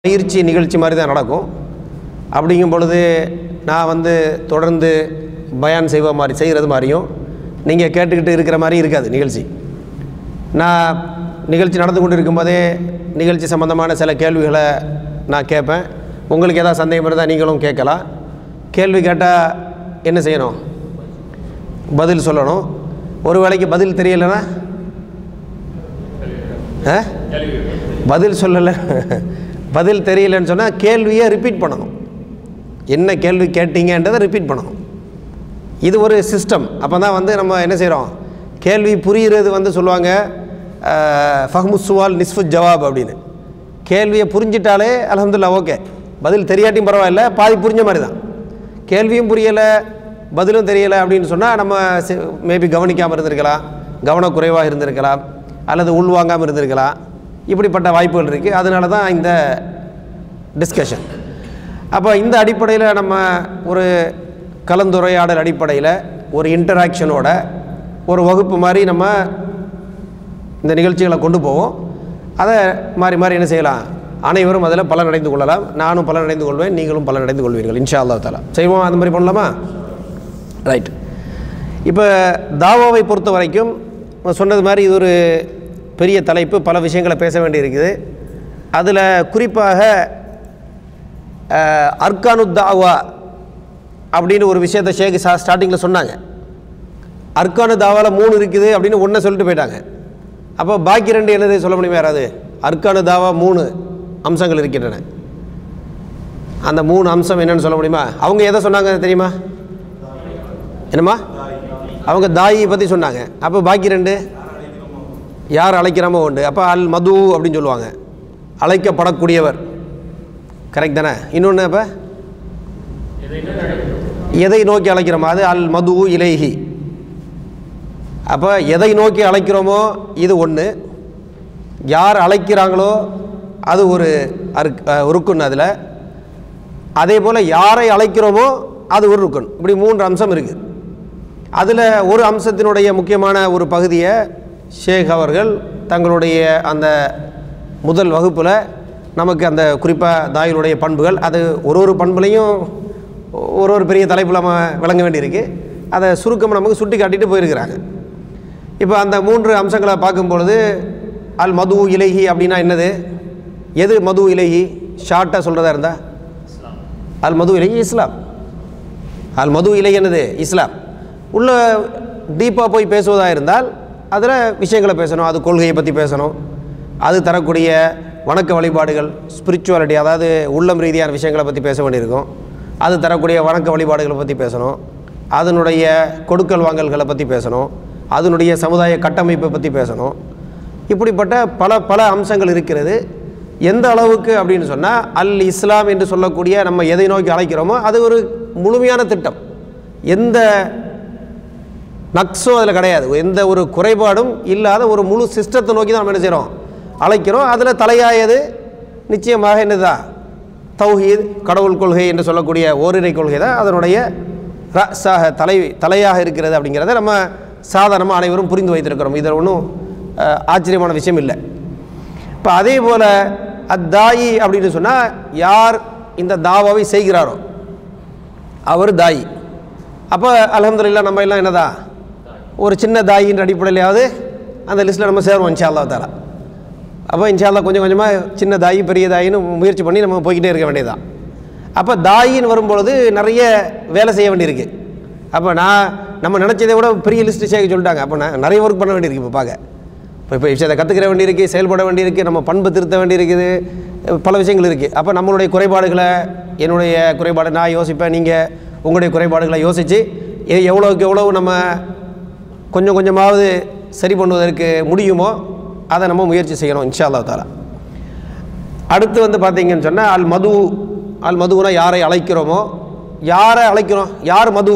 பயிற்சி நிகழ்ச்சி மாதிரி தான் நடக்கும் அப்படிங்கும் பொழுது நான் வந்து தொடர்ந்து பயான் செய்வ மாதிரி செய்கிறது மாதிரியும் நீங்கள் கேட்டுக்கிட்டு இருக்கிற மாதிரி இருக்காது நிகழ்ச்சி நான் நிகழ்ச்சி நடந்து கொண்டு இருக்கும்போதே நிகழ்ச்சி சம்மந்தமான சில கேள்விகளை நான் கேட்பேன் உங்களுக்கு ஏதாவது சந்தேகம் இருந்தால் நீங்களும் கேட்கலாம் கேள்வி கேட்டால் என்ன செய்யணும் பதில் சொல்லணும் ஒரு வேளைக்கு பதில் தெரியலைன்னா ஆ பதில் சொல்லலை பதில் தெரியலன்னு சொன்னால் கேள்வியை ரிப்பீட் பண்ணணும் என்ன கேள்வி கேட்டீங்கன்றதை ரிப்பீட் பண்ணணும் இது ஒரு சிஸ்டம் அப்போ தான் வந்து நம்ம என்ன செய்கிறோம் கேள்வி புரிகிறது வந்து சொல்லுவாங்க ஃபஹ்மு சுவால் நிஸ்ஃபு ஜவாப் அப்படின்னு கேள்வியை புரிஞ்சிட்டாலே அல்ஹம்துலில்லாஹ் ஓகே பதில் தெரியாட்டியும் பரவாயில்ல பாதி புரிஞ்ச மாதிரி தான் கேள்வியும் புரியலை பதிலும் தெரியலை அப்படின்னு சொன்னால் நம்ம மேபி கவனிக்காமல் இருந்திருக்கலாம் கவனக்குறைவாக இருந்திருக்கலாம் அல்லது உள்வாங்காமல் இருந்திருக்கலாம் இப்படிப்பட்ட வாய்ப்புகள் இருக்குது அதனால தான் இந்த டிஸ்கஷன் அப்போ இந்த அடிப்படையில் நம்ம ஒரு கலந்துரையாடல் அடிப்படையில் ஒரு இன்டராக்ஷனோட ஒரு வகுப்பு மாதிரி நம்ம இந்த நிகழ்ச்சிகளை கொண்டு போவோம் அதை மாறி மாறி என்ன செய்யலாம் அனைவரும் அதில் பலன் அடைந்து கொள்ளலாம் நானும் பலன் அடைந்து கொள்வேன் நீங்களும் பலன் அடைந்து கொள்வீர்கள் இன்ஷா அல்லாஹ் தாலா செய்வோம் அந்த மாதிரி பண்ணலாமா ரைட் இப்போ தாவாவை பொறுத்த வரைக்கும் நான் சொன்னது மாதிரி இது ஒரு பெரிய தலைப்பு பல விஷயங்களை பேச வேண்டியிருக்குது அதில் குறிப்பாக அஹ், அர்கானு தாவா அப்படின்னு ஒரு விஷயத்தை ஷேக் சா ஸ்டார்டிங்கில் சொன்னாங்க அர்கானு தாவாவில் மூணு இருக்குது அப்படின்னு ஒன்றை சொல்லிட்டு போயிட்டாங்க அப்போ பாக்கி ரெண்டு என்னது சொல்ல முடியுமா யாராவது அர்கானு தாவா மூணு அம்சங்கள் இருக்கின்றன அந்த மூணு அம்சம் என்னன்னு சொல்ல முடியுமா அவங்க எதை சொன்னாங்க தெரியுமா என்னம்மா அவங்க தாயை பற்றி சொன்னாங்க அப்போ பாக்கி ரெண்டு யார் அழைக்கிறோமோ உண்டு அப்போ அல் மது அப்படின்னு சொல்லுவாங்க அழைக்கப்படக்கூடியவர் கரெக்ட் தானே இன்னொன்று அப்போ எதை நோக்கி அழைக்கிறோமோ அது அல் மது இலைஹி அப்போ எதை நோக்கி அழைக்கிறோமோ இது ஒன்று யார் அழைக்கிறாங்களோ அது ஒரு அருக்கு ருக்குன் அதில் அதே போல் யாரை அழைக்கிறோமோ அது ஒரு ருக்குன் இப்படி மூன்று அம்சம் இருக்குது அதில் ஒரு அம்சத்தினுடைய முக்கியமான ஒரு பகுதியை ஷேக் அவர்கள் தங்களுடைய அந்த முதல் வகுப்பில் நமக்கு அந்த குறிப்பாக தாயினுடைய பண்புகள் அது ஒரு ஒரு பண்புலையும் ஒரு ஒரு பெரிய தலைப்பில் நம்ம விளங்க வேண்டியிருக்கு அதை சுருக்கம் நமக்கு சுட்டி காட்டிட்டு போயிருக்கிறாங்க இப்போ அந்த மூன்று அம்சங்களை பார்க்கும் பொழுது அல் மது இலகி அப்படின்னா என்னது எது மது இலகி ஷார்ட்டாக சொல்கிறதா இருந்தால் அல் மது இலகி இஸ்லாம் அல் மது இலை என்னது இஸ்லாம் உள்ள டீப்பாக போய் பேசுவதாக இருந்தால் அதில் விஷயங்களை பேசணும் அது கொள்கையை பற்றி பேசணும் அது தரக்கூடிய வணக்க வழிபாடுகள் ஸ்பிரிச்சுவாலிட்டி அதாவது உள்ளம் ரீதியான விஷயங்களை பற்றி பேச வேண்டியிருக்கும் அது தரக்கூடிய வணக்க வழிபாடுகளை பற்றி பேசணும் அதனுடைய கொடுக்கல் வாங்கல்களை பற்றி பேசணும் அதனுடைய சமுதாய கட்டமைப்பை பற்றி பேசணும் இப்படிப்பட்ட பல பல அம்சங்கள் இருக்கிறது எந்த அளவுக்கு அப்படின்னு சொன்னால் அல் இஸ்லாம் என்று சொல்லக்கூடிய நம்ம எதை நோக்கி அழைக்கிறோமோ அது ஒரு முழுமையான திட்டம் எந்த நக்ஸும் அதில் கிடையாது எந்த ஒரு குறைபாடும் இல்லாத ஒரு முழு சிஸ்டத்தை நோக்கி தான் நம்ம என்ன செய்கிறோம் அழைக்கிறோம் அதில் தலையாயது நிச்சயமாக என்னதுதான் தௌஹீத் கடவுள் கொள்கை என்று சொல்லக்கூடிய ஓரிரை கொள்கை தான் அதனுடைய ரஸாக தலை தலையாக இருக்கிறது அப்படிங்கிறத நம்ம சாதாரணமாக அனைவரும் புரிந்து வைத்திருக்கிறோம் இதில் ஒன்றும் அஹ், ஆச்சரியமான விஷயம் இல்லை இப்போ அதே போல் அத்தாயி அப்படின்னு சொன்னால் யார் இந்த தாவாவை செய்கிறாரோ அவர் தாயி அப்போ அல்ஹம்துலில்லாஹ் நம்ம எல்லாம் என்னதா ஒரு சின்ன தாயின்ற அடிப்படையிலாவது அந்த லிஸ்ட்டில் நம்ம சேருவோம் இன்ஷா அல்லாஹ் தாலா அப்போ இன்ஷா அல்லாஹ் கொஞ்சம் கொஞ்சமாக சின்ன தாயி பெரிய தாயின்னு முயற்சி பண்ணி நம்ம போய்கிட்டே இருக்க வேண்டியதுதான் அப்போ தாயின்னு வரும்பொழுது நிறைய வேலை செய்ய வேண்டியிருக்கு அப்போ நான் நம்ம நினச்சதை விட பெரிய லிஸ்ட்டு சேர்க்க சொல்லிட்டாங்க அப்போ நான் நிறைய ஒர்க் பண்ண வேண்டியிருக்கு இப்போ பார்க்க இப்போ இப்போ விஷயத்தை கற்றுக்கிற வேண்டியிருக்கு செயல்பட வேண்டியிருக்கு நம்ம பண்பு திருத்த வேண்டியிருக்குது பல விஷயங்கள் இருக்குது அப்போ நம்மளுடைய குறைபாடுகளை என்னுடைய குறைபாடு நான் யோசிப்பேன் நீங்கள் உங்களுடைய குறைபாடுகளை யோசித்து எ- எவ்வளோக்கு எவ்வளவு நம்ம கொஞ்சம் கொஞ்சமாவது சரி பண்ணுவதற்கு முடியுமோ அதை நம்ம முயற்சி செய்யணும் இன்ஷா அல்லாஹ் தாலா அடுத்து வந்து பார்த்தீங்கன்னு சொன்னால் அல் மது அல் மதுனா யாரை அழைக்கிறோமோ யாரை அழைக்கிறோம் யார் மது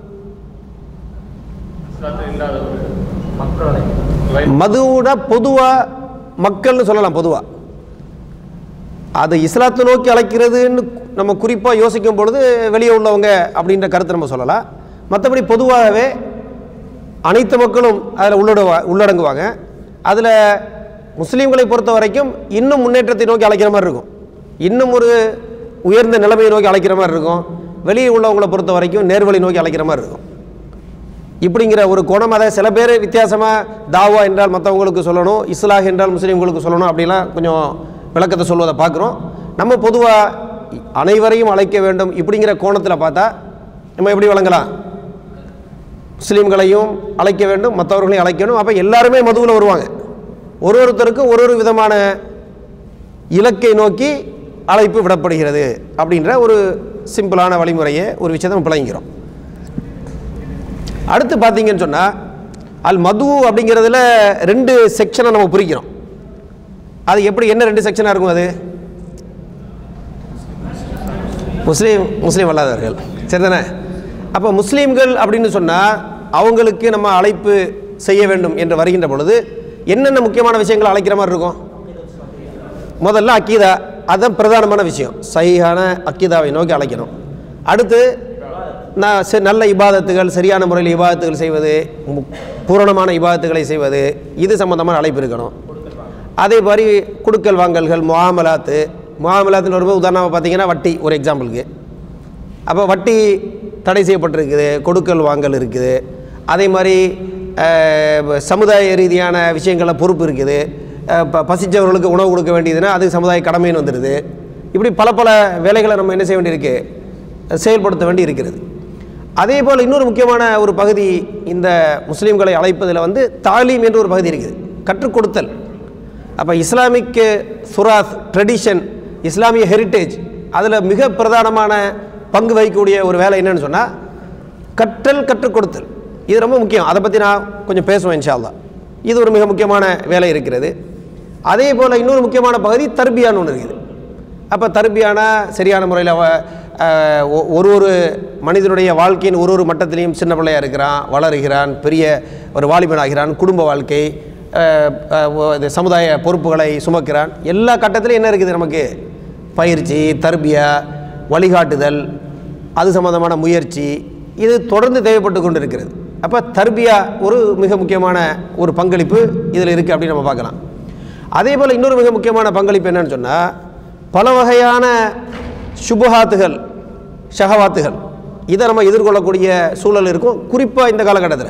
இஸ்லாத்தில் இல்லாத ஒரு மக்களை மதுனா பொதுவாக மக்கள்னு சொல்லலாம் பொதுவாக அது இஸ்லாத்தை நோக்கி அழைக்கிறதுன்னு நம்ம குறிப்பாக யோசிக்கும் பொழுது வெளியே உள்ளவங்க அப்படின்ற கருத்தை நம்ம சொல்லலாம் மற்றபடி பொதுவாகவே அனைத்து மக்களும் அதில் உள்ளடுவா உள்ளடங்குவாங்க அதில் முஸ்லீம்களை பொறுத்த வரைக்கும் இன்னும் முன்னேற்றத்தை நோக்கி அழைக்கிற மாதிரி இருக்கும் இன்னும் ஒரு உயர்ந்த நிலைமையை நோக்கி அழைக்கிற மாதிரி இருக்கும் வெளியே உள்ளவங்களை பொறுத்த வரைக்கும் நேர்வழி நோக்கி அழைக்கிற மாதிரி இருக்கும் இப்படிங்கிற ஒரு குணம் அதை சில பேர் வித்தியாசமாக தாவா என்றால் மற்றவங்களுக்கு சொல்லணும் இஸ்லாஹ் என்றால் முஸ்லீம்களுக்கு சொல்லணும் அப்படிலாம் கொஞ்சம் விளக்கத்தை சொல்வதை பார்க்குறோம் நம்ம பொதுவாக அனைவரையும் அழைக்க வேண்டும் இப்படிங்கிற கோணத்தில் பார்த்தா நம்ம எப்படி வழங்கலாம் முஸ்லீம்களையும் அழைக்க வேண்டும் மற்றவர்களையும் அழைக்கணும் அப்போ எல்லாருமே மதுவில் வருவாங்க ஒரு ஒருத்தருக்கும் ஒரு ஒரு விதமான இலக்கை நோக்கி அழைப்பு விடப்படுகிறது அப்படின்ற ஒரு சிம்பிளான வழிமுறையை ஒரு விஷயத்தை நம்ம பழகிக்கிறோம் அடுத்து பார்த்தீங்கன்னு சொன்னால் அல் மது அப்படிங்கிறதுல ரெண்டு செக்ஷனை நம்ம பிரிக்கிறோம் அது எப்படி என்ன ரெண்டு செக்ஷனாக இருக்கும் அது முஸ்லீம் முஸ்லீம் அல்லாதவர்கள் சரிதானே அப்போ முஸ்லீம்கள் அப்படின்னு சொன்னால் அவங்களுக்கு நம்ம அழைப்பு செய்ய வேண்டும் என்று வருகின்ற பொழுது என்னென்ன முக்கியமான விஷயங்களை அழைக்கிற மாதிரி இருக்கும் முதல்ல அக்கீதா அதுதான் பிரதானமான விஷயம் சஹீஹான அக்கீதாவை நோக்கி அழைக்கணும் அடுத்து நான் சரி நல்ல இபாதத்துகள் சரியான முறையில் இபாதத்துகள் செய்வது மு- பூரணமான இபாதத்துகளை செய்வது இது சம்பந்தமான அழைப்பு இருக்கணும் அதே மாதிரி குடுக்கல் வாங்கல்கள் முஆமலாத்து முஆமலாத்துன்னு வரும்போது உதாரணமாக பார்த்தீங்கன்னா வட்டி ஒரு எக்ஸாம்பிளுக்கு அப்போ வட்டி தடை செய்யப்பட்டிருக்குது கொடுக்கல் வாங்கல் இருக்குது அதே மாதிரி அஹ், சமுதாய ரீதியான விஷயங்களில் பொறுப்பு இருக்குது அஹ், ப பசிச்சவர்களுக்கு உணவு கொடுக்க வேண்டியதுன்னா அது சமுதாய கடமைன்னு வந்துடுது இப்படி பல பல வேலைகளை நம்ம என்ன செய்ய வேண்டியிருக்கு செயல்படுத்த வேண்டி இருக்கிறது அதே போல் இன்னொரு முக்கியமான ஒரு பகுதி இந்த முஸ்லீம்களை அழைப்பதில் வந்து தாலீம் என்று ஒரு பகுதி இருக்குது கற்றுக் கொடுத்தல் அப்போ இஸ்லாமிக் சுராத் ட்ரெடிஷன் இஸ்லாமிய ஹெரிட்டேஜ் அதில் மிக பிரதானமான பங்கு வகிக்கக்கூடிய ஒரு வேலை என்னன்னு சொன்னால் கற்றல் கற்றுக் கொடுத்தல் இது ரொம்ப முக்கியம் அதை பற்றி நான் கொஞ்சம் பேசுவேன் இன்ஷா அல்லாஹ் இது ஒரு மிக முக்கியமான வேலை இருக்கிறது அதே போல் இன்னொரு முக்கியமான பகுதி தர்பியான்னு ஒன்று இருக்குது அப்போ தர்பியானா சரியான முறையில் அவ அஹ், ஒ- ஒரு ஒரு மனிதனுடைய வாழ்க்கையின் ஒரு ஒரு மட்டத்திலையும் சின்ன பிள்ளையாக இருக்கிறான் வளருகிறான் பெரிய ஒரு வாலிபனாகிறான் குடும்ப வாழ்க்கை அஹ், அஹ், ஒ- இது சமுதாய பொறுப்புகளை சுமக்கிறான் எல்லா கட்டத்திலையும் என்ன இருக்குது நமக்கு பயிற்சி தர்பியா வழிகாட்டுதல் அது சம்பந்தமான முயற்சி இது தொடர்ந்து தேவைப்பட்டு கொண்டு இருக்கிறது அப்போ தர்பியா ஒரு மிக முக்கியமான ஒரு பங்களிப்பு இதில் இருக்குது அப்படின்னு நம்ம பார்க்கலாம் அதே போல் இன்னொரு மிக முக்கியமான பங்களிப்பு என்னன்னு சொன்னால் பல வகையான சுபஹாத்துகள் ஷஹவாத்துகள் இதை நம்ம எதிர்கொள்ளக்கூடிய சூழல் இருக்கும் குறிப்பாக இந்த காலகட்டத்தில்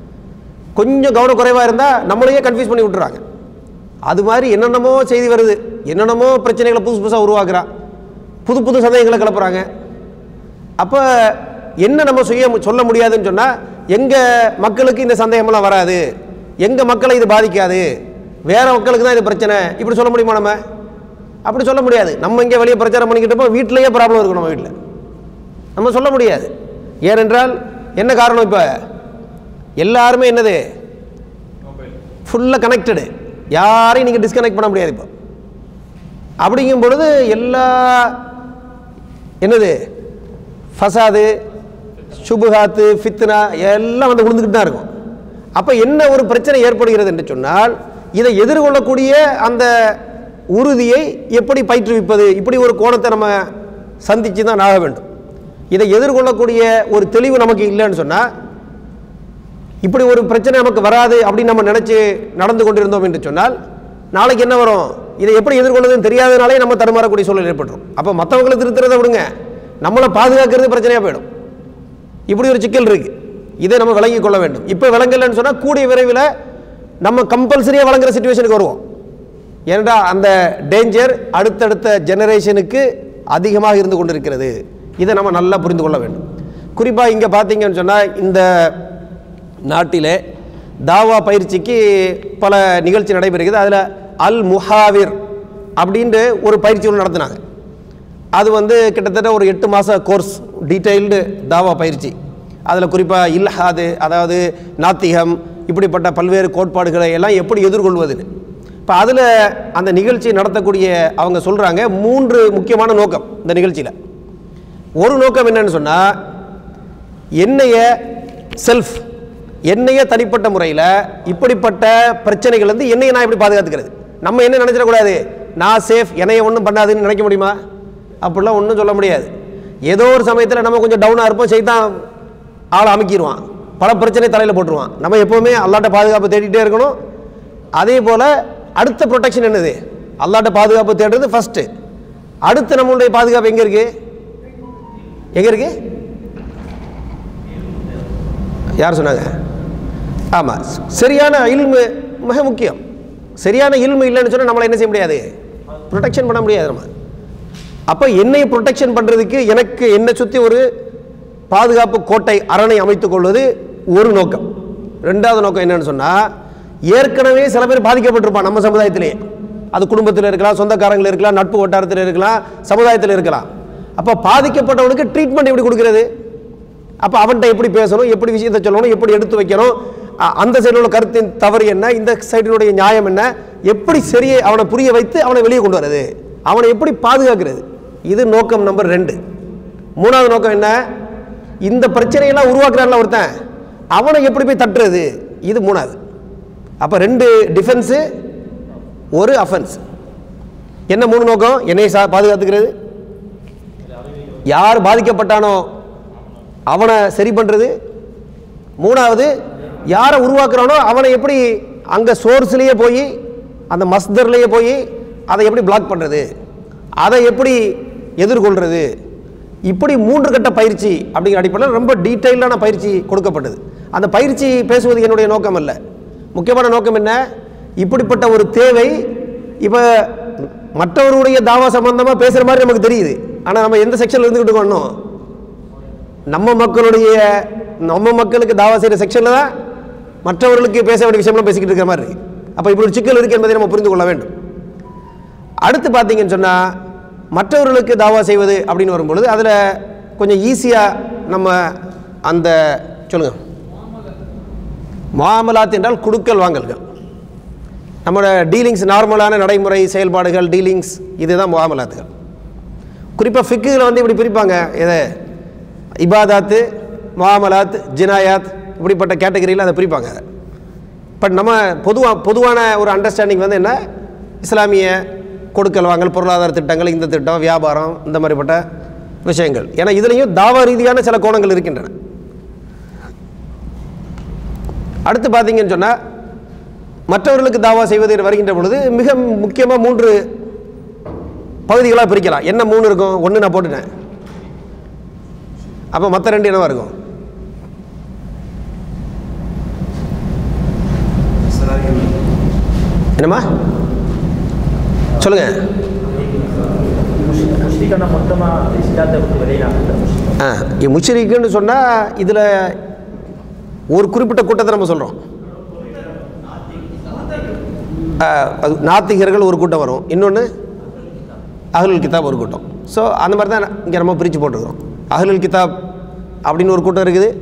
கொஞ்சம் கவனக்குறைவாக இருந்தால் நம்மளையே கன்ஃபியூஸ் பண்ணி விட்டுறாங்க அது மாதிரி என்னென்னமோ செய்தி வருது என்னென்னமோ பிரச்சனைகளை புதுசு புதுசாக உருவாக்குறான் புது புது சந்தேகங்களை கிளப்புறாங்க அப்போ என்ன நம்ம சுய சொல்ல முடியாதுன்னு சொன்னால் எங்கள் மக்களுக்கு இந்த சந்தேகமெல்லாம் வராது எங்கள் மக்களை இது பாதிக்காது வேற மக்களுக்கு தான் இது பிரச்சனை இப்படி சொல்ல முடியுமா நம்ம அப்படி சொல்ல முடியாது நம்ம இங்கே வெளியே பிரச்சாரம் பண்ணிக்கிட்டு இருப்போம் வீட்டிலேயே ப்ராப்ளம் இருக்கும் நம்ம வீட்டில் நம்ம சொல்ல முடியாது ஏனென்றால் என்ன காரணம் இப்போ எல்லாருமே என்னது ஃபுல்லாக கனெக்டடு யாரையும் நீங்கள் டிஸ்கனெக்ட் பண்ண முடியாது இப்போ அப்படிங்கும் பொழுது எல்லா என்னது ஃபசாது சுபுகாத்து ஃபித்னா எல்லாம் வந்து விழுந்துக்கிட்டு தான் இருக்கும் அப்போ என்ன ஒரு பிரச்சனை ஏற்படுகிறது என்று சொன்னால் இதை எதிர்கொள்ளக்கூடிய அந்த உறுதியை எப்படி பயிற்றுவிப்பது இப்படி ஒரு கோணத்தை நம்ம சந்தித்து தான் ஆக வேண்டும் இதை எதிர்கொள்ளக்கூடிய ஒரு தெளிவு நமக்கு இல்லைன்னு சொன்னால் இப்படி ஒரு பிரச்சனை நமக்கு வராது அப்படின்னு நம்ம நினச்சி நடந்து கொண்டிருந்தோம் என்று சொன்னால் நாளைக்கு என்ன வரும் இதை எப்படி எதிர்கொள்ளுதுன்னு தெரியாதனாலே நம்ம தடுமாறக்கூடிய சூழல் ஏற்பட்டுரும் அப்போ மற்றவங்களை திருத்துறதை விடுங்க நம்மளை பாதுகாக்கிறது பிரச்சனையாக போயிடும் இப்படி ஒரு சிக்கல் இருக்கு இதை நம்ம விளங்கிக் கொள்ள வேண்டும் இப்போ விளங்கலைன்னு சொன்னால் கூடிய விரைவில் நம்ம கம்பல்சரியாக வழங்குற சுச்சுவேஷனுக்கு வருவோம் ஏனென்றா அந்த டேஞ்சர் அடுத்தடுத்த ஜெனரேஷனுக்கு அதிகமாக இருந்து கொண்டிருக்கிறது இதை நம்ம நல்லா புரிந்து கொள்ள வேண்டும் குறிப்பாக இங்கே பார்த்தீங்கன்னு சொன்னால் இந்த நாட்டிலே தாவா பயிற்சிக்கு பல நிகழ்ச்சி நடைபெறுகிறது அதில் அல் முஹாவிர் அப்படின்ட்டு ஒரு பயிற்சி ஒன்று நடத்தினாங்க அது வந்து கிட்டத்தட்ட ஒரு எட்டு மாத கோர்ஸ் டீட்டெயில்டு தாவா பயிற்சி அதில் குறிப்பாக இல்ஹாது அதாவது நாத்திகம் இப்படிப்பட்ட பல்வேறு கோட்பாடுகளை எல்லாம் எப்படி எதிர்கொள்வதுன்னு இப்போ அதில் அந்த நிகழ்ச்சி நடத்தக்கூடிய அவங்க சொல்கிறாங்க மூன்று முக்கியமான நோக்கம் இந்த நிகழ்ச்சியில் ஒரு நோக்கம் என்னன்னு சொன்னால் என்னைய செல்ஃப் என்னைய தனிப்பட்ட முறையில் இப்படிப்பட்ட பிரச்சனைகள் வந்து என்னைய நான் எப்படி பாதுகாத்துக்கிறது நம்ம என்ன நினச்சிடக்கூடாது நான் சேஃப் என்னைய ஒன்றும் பண்ணாதுன்னு நினைக்க முடியுமா அப்படிலாம் ஒன்றும் சொல்ல முடியாது ஏதோ ஒரு சமயத்தில் நம்ம கொஞ்சம் டவுனாக இருப்போம் செய்தான் ஆளை அமுக்கிடுவான் பல பிரச்சனை தலையில் போட்டுருவான் நம்ம எப்போவுமே அல்லாட்ட பாதுகாப்பு தேடிட்டே இருக்கணும் அதே போல் அடுத்த ப்ரொடெக்ஷன் என்னது அல்லாட்ட பாதுகாப்பு தேடுறது ஃபஸ்ட்டு அடுத்து நம்மளுடைய பாதுகாப்பு எங்கே இருக்கு எங்கே இருக்கு யார் சொன்னாங்க ஆமாம் சரியான இல்மு மிக முக்கியம் சரியான இல்மு இல்லைன்னு சொன்னால் நம்மளை என்ன செய்ய முடியாது ப்ரொடெக்ஷன் பண்ண முடியாது நம்ம அப்போ என்னை ப்ரொடெக்ஷன் பண்ணுறதுக்கு எனக்கு என்னை சுற்றி ஒரு பாதுகாப்பு கோட்டை அரணை அமைத்துக் கொள்வது ஒரு நோக்கம் ரெண்டாவது நோக்கம் என்னன்னு சொன்னால் ஏற்கனவே சில பேர் பாதிக்கப்பட்டிருப்பான் நம்ம சமுதாயத்திலேயே அது குடும்பத்தில் இருக்கலாம் சொந்தக்காரங்கள் இருக்கலாம் நட்பு வட்டாரத்தில் இருக்கலாம் சமுதாயத்தில் இருக்கலாம் அப்போ பாதிக்கப்பட்டவனுக்கு ட்ரீட்மெண்ட் எப்படி கொடுக்கிறது அப்போ அவன்கிட்ட எப்படி பேசணும் எப்படி விஷயத்தை சொல்லணும் எப்படி எடுத்து வைக்கணும் அ- அந்த சைடில் உள்ள கருத்தின் தவறு என்ன இந்த சைடினுடைய நியாயம் என்ன எப்படி சரியை அவனை புரிய வைத்து அவனை வெளியே கொண்டு வர்றது அவனை எப்படி பாதுகாக்கிறது இது நோக்கம் நம்பர் ரெண்டு மூணாவது நோக்கம் என்ன இந்த பிரச்சனையெல்லாம் உருவாக்குறான்ல ஒருத்தன் அவனை எப்படி போய் தட்டுறது இது மூணாவது அப்போ ரெண்டு டிஃபென்ஸு ஒரு அஃபென்ஸ் என்ன மூணு நோக்கம் என்னை சா பாதுகாத்துக்கிறது யார் பாதிக்கப்பட்டானோ அவனை சரி பண்ணுறது மூணாவது யாரை உருவாக்குறானோ அவனை எப்படி அங்கே சோர்ஸ்லேயே போய் அந்த மஸ்தர்லேயே போய் அதை எப்படி பிளாக் பண்ணுறது அதை எப்படி எதிர்கொள்கிறது இப்படி மூன்று கட்ட பயிற்சி அப்படிங்கிற அடிப்படையில் ரொம்ப டீட்டெயிலான பயிற்சி கொடுக்கப்பட்டது அந்த பயிற்சி பேசுவது என்னுடைய நோக்கம் அல்ல முக்கியமான நோக்கம் என்ன இப்படிப்பட்ட ஒரு தேவை இப்போ மற்றவருடைய தாவா சம்பந்தமாக பேசுகிற மாதிரி நமக்கு தெரியுது ஆனால் நம்ம எந்த செக்ஷனில் இருந்துக்கிட்டு இருக்கோம் நம்ம மக்களுடைய நம்ம மக்களுக்கு தாவா செய்கிற செக்ஷனில் தான் மற்றவர்களுக்கு பேச வேண்டிய விஷயம்லாம் பேசிக்கிட்டு இருக்கிற மாதிரி இருக்கு அப்போ இப்படி ஒரு சிக்கல் இருக்கு என்பதை நம்ம புரிந்து கொள்ள வேண்டும் அடுத்து பார்த்தீங்கன்னு சொன்னால் மற்றவர்களுக்கு தாவா செய்வது அப்படின்னு வரும்பொழுது அதில் கொஞ்சம் ஈஸியாக நம்ம அந்த சொல்லுங்கள் மாமலாத் என்றால் குடுக்கல் வாங்கல்கள் நம்மளோட டீலிங்ஸ் நார்மலான நடைமுறை செயல்பாடுகள் டீலிங்ஸ் இதுதான் முகாமலாத்துகள் குறிப்பாக ஃபிக்குகளை வந்து இப்படி பிரிப்பாங்க எதை இபாதாத்து முகாமலாத் ஜினாயாத் இப்படிப்பட்ட கேட்டகரியில் அதை பிரிப்பாங்க பட் நம்ம பொதுவாக பொதுவான ஒரு அண்டர்ஸ்டாண்டிங் வந்து என்ன இஸ்லாமிய கொடுக்கல் வாங்கல் பொருளாதார திட்டங்கள் இந்த திட்டம் வியாபாரம் இந்த மாதிரிப்பட்ட விஷயங்கள் ஏன்னா இதுலேயும் தாவா ரீதியான சில கோணங்கள் இருக்கின்றன அடுத்து பார்த்தீங்கன்னு சொன்னால் மற்றவர்களுக்கு தாவா செய்வது வருகின்ற பொழுது மிக முக்கியமாக மூன்று பகுதிகளாக பிரிக்கலாம் என்ன மூணு இருக்கும் ஒன்று நான் போட்டுட்டேன் அப்போ மற்ற ரெண்டு என்னவா இருக்கும் என்னம்மா சொல்லுங்க முஸ்லிக்கான மொத்தமாக இஸ்லாத்தை விட்டு வெளியிலாங்க ஆ இ முஷரிக்குன்னு சொன்னால் இதில் ஒரு குறிப்பிட்ட கூட்டத்தை நம்ம சொல்கிறோம் அது நாத்திகர்கள் ஒரு கூட்டம் வரும் இன்னொன்று அஹ்லுல் கிதாப் ஒரு கூட்டம் ஸோ அந்த மாதிரி தான் இங்கே நம்ம பிரித்து போட்டிருக்கிறோம் அஹ்லுல் கிதாப் அப்படின்னு ஒரு கூட்டம் இருக்குது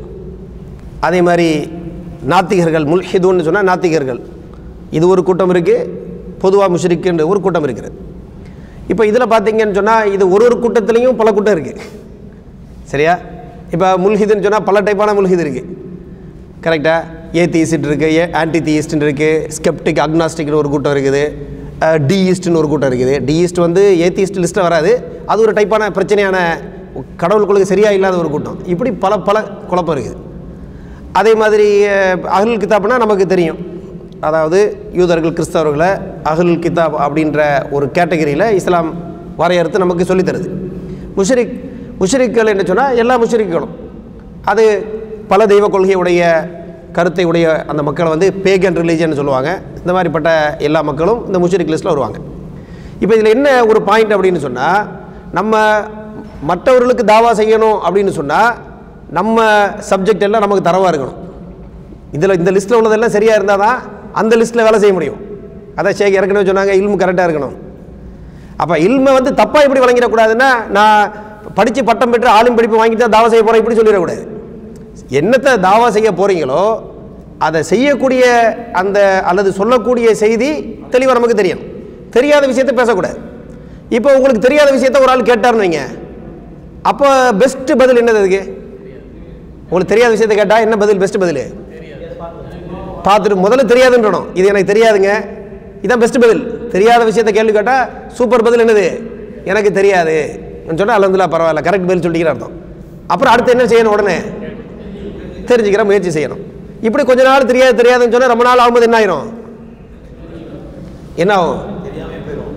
அதே மாதிரி நாத்திகர்கள் முல்ஹிதுன்னு சொன்னால் நாத்திகர்கள் இது ஒரு கூட்டம் இருக்குது பொதுவாக முஷ்ரிக்குன்ற ஒரு கூட்டம் இருக்குது இப்போ இதில் பார்த்தீங்கன்னு சொன்னால் இது ஒரு ஒரு கூட்டத்துலேயும் பல கூட்டம் இருக்குது சரியா இப்போ முல்ஹிதுன்னு சொன்னால் பல டைப்பான முல்ஹிது இருக்குது கரெக்டாக ஏத்தியிஸ்ட் இருக்குது ஏ ஆன்டி தீயிஸ்ட்னு இருக்குது ஸ்கெப்டிக் அக்னாஸ்டிக்னு ஒரு கூட்டம் இருக்குது டிஈஸ்ட்னு ஒரு கூட்டம் இருக்குது டிஈஸ்ட் வந்து ஏத்தியிஸ்ட் லிஸ்ட்டில் வராது அது ஒரு டைப்பான பிரச்சனையான கடவுளுக்குள்ளே சரியாக இல்லாத ஒரு கூட்டம் இப்படி பல பல குழப்பம் இருக்குது அதே மாதிரி அஹ்லுல் கிதாப்னா நமக்கு தெரியும் அதாவது யூதர்கள் கிறிஸ்தவர்களை அஹ்லுல் கிதாப் அப்படின்ற ஒரு கேட்டகரியில் இஸ்லாம் வரையறுத்து நமக்கு சொல்லித் தருது முஷரிக் முஷரிக்கள் என்று சொன்னால் எல்லா முஷரிக்களும் அது பல தெய்வ கொள்கையுடைய கருத்தை உடைய அந்த மக்களை வந்து பேகன் ரிலீஜன் சொல்லுவாங்க இந்த மாதிரிப்பட்ட எல்லா மக்களும் இந்த முஷரிக் லிஸ்ட்டில் வருவாங்க இப்போ இதில் என்ன ஒரு பாயிண்ட் அப்படின்னு சொன்னால் நம்ம மற்றவர்களுக்கு தாவா செய்யணும் அப்படின்னு சொன்னால் நம்ம சப்ஜெக்ட் எல்லாம் நமக்கு தரவாக இருக்கணும் இதில் இந்த லிஸ்ட்டில் உள்ளதெல்லாம் சரியாக இருந்தால் தான் அந்த லிஸ்ட்டில் வேலை செய்ய முடியும் அதான் ஷேக் ஏற்கனவே சொன்னாங்க இல்மு கரெக்டாக இருக்கணும் அப்போ இல்மை வந்து தப்பாக இப்படி வழங்கிடக்கூடாதுன்னா நான் படித்து பட்டம் பெற்று ஆளும் படிப்பு வாங்கிட்டு தான் தாவா செய்ய போகிறேன் இப்படி சொல்லிடக்கூடாது என்னத்தை தாவா செய்ய போகிறீங்களோ அதை செய்யக்கூடிய அந்த அல்லது சொல்லக்கூடிய செய்தி தெளிவாக நமக்கு தெரியும் தெரியாத விஷயத்தை பேசக்கூடாது இப்போ உங்களுக்கு தெரியாத விஷயத்த ஒரு ஆள் கேட்டார்னு வைங்க அப்போ பெஸ்ட்டு பதில் என்னது அதுக்கு உங்களுக்கு தெரியாத விஷயத்தை கேட்டால் என்ன பதில் பெஸ்ட் பதில் பார்த்துட்டு முதல்ல தெரியாதுன்றணும் இது எனக்கு தெரியாதுங்க இதான் பெஸ்ட் பதில் தெரியாத விஷயத்தை கேள்வி கேட்டால் சூப்பர் பதில் என்னது எனக்கு தெரியாது சொன்னால் அலந்துலா பரவாயில்ல கரெக்ட் பதில் சொல்லிக்கிற அர்த்தம் அப்புறம் அடுத்து என்ன செய்யணும் உடனே தெரிஞ்சுக்கிற முயற்சி செய்யணும் இப்படி கொஞ்ச நாள் தெரியாது தெரியாதுன்னு சொன்னால் ரொம்ப நாள் ஆகும்போது என்ன ஆயிரும் என்ன ஆகும்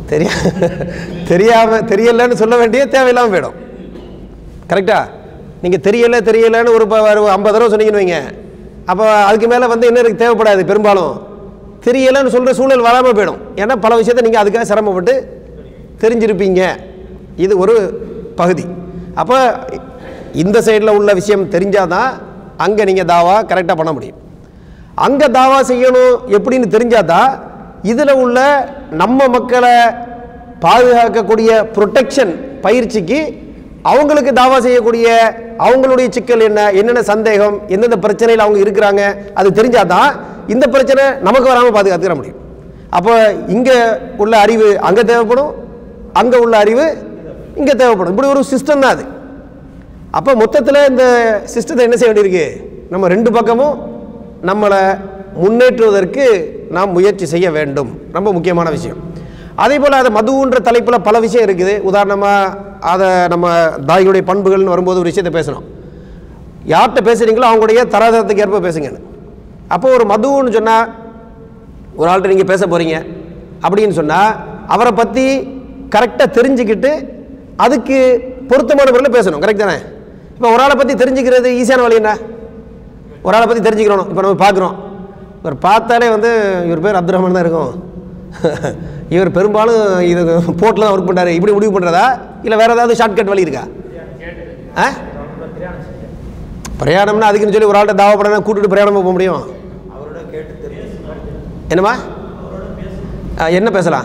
தெரியா தெரியாமல் தெரியலைன்னு சொல்ல வேண்டிய தேவையில்லாமல் போயிடும் கரெக்டா நீங்கள் தெரியலை தெரியலைன்னு ஒரு ப- ஒரு ஐம்பது தடவை சொன்னீங்கன்னு வைங்க அப்போ அதுக்கு மேலே வந்து என்ன எனக்கு தேவைப்படாது பெரும்பாலும் தெரியலைன்னு சொல்கிற சூழல் வராமல் போயிடும் ஏன்னா பல விஷயத்தை நீங்கள் அதுக்காக சிரமப்பட்டு தெரிஞ்சிருப்பீங்க இது ஒரு பகுதி அப்போ இந்த சைடில் உள்ள விஷயம் தெரிஞ்சாதான் அங்கே நீங்கள் தாவா கரெக்டாக பண்ண முடியும் அங்கே தாவா செய்யணும் எப்படின்னு தெரிஞ்சாதான் இதில் உள்ள நம்ம மக்களை பாதுகாக்கக்கூடிய ப்ரொடெக்ஷன் பயிற்சிக்கு அவங்களுக்கு தாவா செய்யக்கூடிய அவங்களுடைய சிக்கல் என்ன என்னென்ன சந்தேகம் எந்தெந்த பிரச்சனையில் அவங்க இருக்கிறாங்க அது தெரிஞ்சாதான் இந்த பிரச்சனை நமக்கு வராமல் பாதுகாத்துக்கிற முடியும் அப்போ இங்கே உள்ள அறிவு அங்கே தேவைப்படும் அங்கே உள்ள அறிவு இங்கே தேவைப்படும் இப்படி ஒரு சிஸ்டம் தான் அது அப்போ மொத்தத்தில் இந்த சிஸ்டத்தை என்ன செய்ய வேண்டியிருக்கு நம்ம ரெண்டு பக்கமும் நம்மளை முன்னேற்றுவதற்கு நாம் முயற்சி செய்ய வேண்டும் ரொம்ப முக்கியமான விஷயம் அதே போல் அது மதுன்ற தலைப்பில் பல விஷயம் இருக்குது உதாரணமாக அதை நம்ம தாய்களுடைய பண்புகள்னு வரும்போது ஒரு விஷயத்தை பேசணும் யார்கிட்ட பேசுகிறீங்களோ அவங்களுடைய தராதரத்துக்கு ஏற்ப பேசுங்கன்னு அப்போ ஒரு மதுன்னு சொன்னால் ஒரு ஆள்கிட்ட நீங்கள் பேச போகிறீங்க அப்படின்னு சொன்னால் அவரை பற்றி கரெக்டாக தெரிஞ்சுக்கிட்டு அதுக்கு பொருத்தமான முறையில் பேசணும் கரெக்ட் தானே இப்போ ஒரு ஆளை பற்றி தெரிஞ்சுக்கிறது ஈஸியான வழி என்ன ஒரு ஆளை பற்றி தெரிஞ்சுக்கிறோம் இப்போ நம்ம பார்க்குறோம் இவர் பார்த்தாலே வந்து இவர் பேர் அப்துல் ரஹ்மான் தான் இருக்கும் இவர் பெரும்பாலும் இது போட்டில் தான் ஒர்க் பண்ணுறாரு இப்படி முடிவு பண்ணுறதா இல்லை வேறு ஏதாவது ஷார்ட்கட் வழி இருக்கா ஆ பிரயாணம்னா அதுக்குன்னு சொல்லி ஒரு ஆள்கிட்ட தாவப்படனா கூட்டிட்டு பிரயாணமாக போக முடியும் அவரோட கேட்டு தெரிஞ்சு என்னம்மா ஆ, என்ன பேசலாம்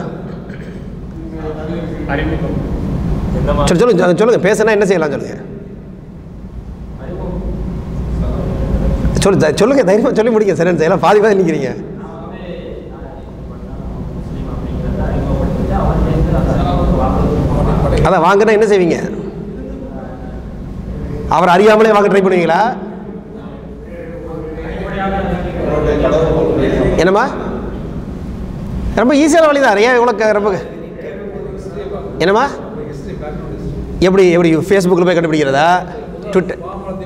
அறிமுகம் எந்த மாதிரி சரி சொல்லுங்க சொல்லுங்க பேசினா என்ன செய்யலாம் சொல்லுங்க சொல்லு த- சொல்லுங்க தைரியமாக சொல்லி முடிங்க சரி செய்யலாம் பாதி பாதி நிற்கிறீங்க அதான் வாங்கினா என்ன செய்வீங்க அவர் அறியாமலே வாங்க ட்ரை பண்ணுவீங்களா என்னம்மா ரொம்ப ஈஸியான வழி தான் ஏன் இவ்வளோ க- ரொம்ப என்னம்மா எப்படி எப்படி ஃபேஸ்புக்கில் போய் கண்டுபிடிக்கிறதா ட்விட்டர்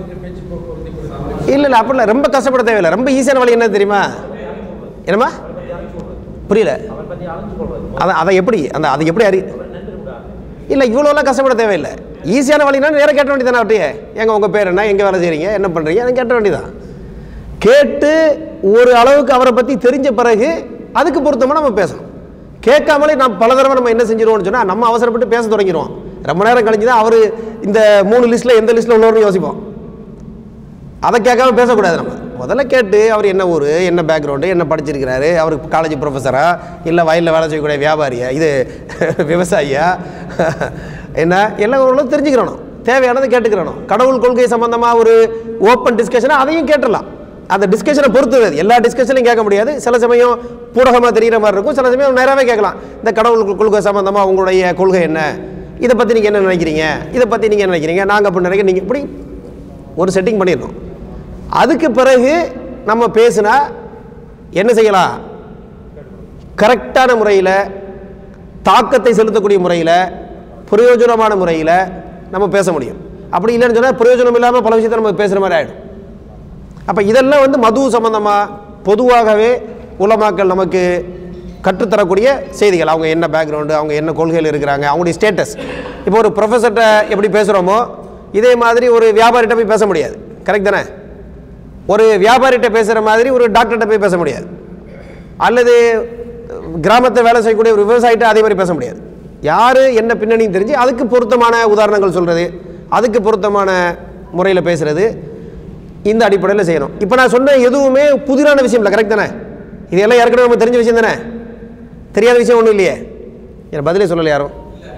இல்லை இல்லை அப்படிலாம் ரொம்ப கஷ்டப்பட தேவையில்லை ரொம்ப ஈஸியான வழி என்ன தெரியுமா என்னம்மா புரியல அவரை பற்றி அழிஞ்சு கொள்வது அதை அதை எப்படி அந்த அதை எப்படி அறி இல்லை இவ்வளோலாம் கஷ்டப்பட தேவையில்லை ஈஸியான வழினா நேராக கேட்ட வேண்டியதானே அவர்கிட்டயே எங்க உங்கள் பேர் என்ன எங்கே வேலை செய்கிறீங்க என்ன பண்ணுறீங்க அதை கேட்ட வேண்டியதான் கேட்டு ஒரு அளவுக்கு அவரை பற்றி தெரிஞ்ச பிறகு அதுக்கு பொருத்தமாக நம்ம பேசணும் கேட்காமலே நாம் பல தடவை நம்ம என்ன செஞ்சிருவோம்னு சொன்னால் நம்ம அவசரப்பட்டு பேச தொடங்கிடுவோம் ரொம்ப நேரம் கழிஞ்சு தான் அவர் இந்த மூணு லிஸ்ட்டில் எந்த லிஸ்ட்டில் உள்ளவர்னு யோசிப்போம் அதை கேட்காம பேசக்கூடாது நம்ம முதல்ல கேட்டு அவர் என்ன ஊர் என்ன பேக்ரவுண்டு என்ன படிச்சிருக்கிறாரு அவர் காலேஜ் ப்ரொஃபஸரா இல்லை வயலில் வேலை செய்யக்கூடிய வியாபாரியா இது விவசாயியா என்ன எல்லாம் ஓரளவு தெரிஞ்சுக்கிறணும் தேவையானதை கேட்டுக்கிறணும் கடவுள் கொள்கை சம்பந்தமாக ஒரு ஓப்பன் டிஸ்கஷனாக அதையும் கேட்டுடலாம் அந்த டிஸ்கஷனை பொறுத்தது அது. எல்லா டிஸ்கஷனையும் கேட்க முடியாது சில சமயம் பூடகமாக தெரிகிற மாதிரி இருக்கும் சில சமயம் நேராகவே கேட்கலாம் இந்த கடவுள் கொ- கொள்கை சம்பந்தமாக உங்களுடைய கொள்கை என்ன இதை பற்றி நீங்கள் என்ன நினைக்கிறீங்க இதை பற்றி நீங்கள் என்ன நினைக்கிறீங்க நாங்கள் அப்படி நினைக்கிறேன் நீங்கள் இப்படி ஒரு செட்டிங் பண்ணிடணும் அதுக்கு பிறகு நம்ம பேசினா என்ன செய்யலாம் கரெக்டான முறையில் தாக்கத்தை செலுத்தக்கூடிய முறையில் பிரயோஜனமான முறையில் நம்ம பேச முடியும் அப்படி இல்லைன்னு சொன்னால் பிரயோஜனம் இல்லாமல் பல விஷயத்தை நம்ம பேசுகிற மாதிரி ஆகிடும் அப்போ இதெல்லாம் வந்து மது சம்பந்தமாக பொதுவாகவே உலமாக்கள் நமக்கு கற்றுத்தரக்கூடிய செய்திகள் அவங்க என்ன பேக்ரவுண்டு அவங்க என்ன கொள்கையில் இருக்கிறாங்க அவங்களுடைய ஸ்டேட்டஸ் இப்போ ஒரு ப்ரொஃபஸர்கிட்ட எப்படி பேசுகிறோமோ இதே மாதிரி ஒரு வியாபாரிகிட்ட போய் பேச முடியாது கரெக்ட் தானே ஒரு வியாபாரிகிட்ட பேசுகிற மாதிரி ஒரு டாக்டர்கிட்ட போய் பேச முடியாது அல்லது கிராமத்தை வேலை செய்யக்கூடிய ஒரு விவசாயிட்ட அதே மாதிரி பேச முடியாது யார் என்ன பின்னணியும் தெரிஞ்சு அதுக்கு பொருத்தமான உதாரணங்கள் சொல்கிறது அதுக்கு பொருத்தமான முறையில் பேசுகிறது இந்த அடிப்படையில் செய்யணும் இப்போ நான் சொன்ன எதுவுமே புதிரான விஷயம் இல்லை கரெக்ட் தானே இது எல்லாம் ஏற்கனவே நம்ம தெரிஞ்ச விஷயம் தானே தெரியாத விஷயம் ஒன்றும் இல்லையே எனக்கு பதிலே சொல்லலை யாரும்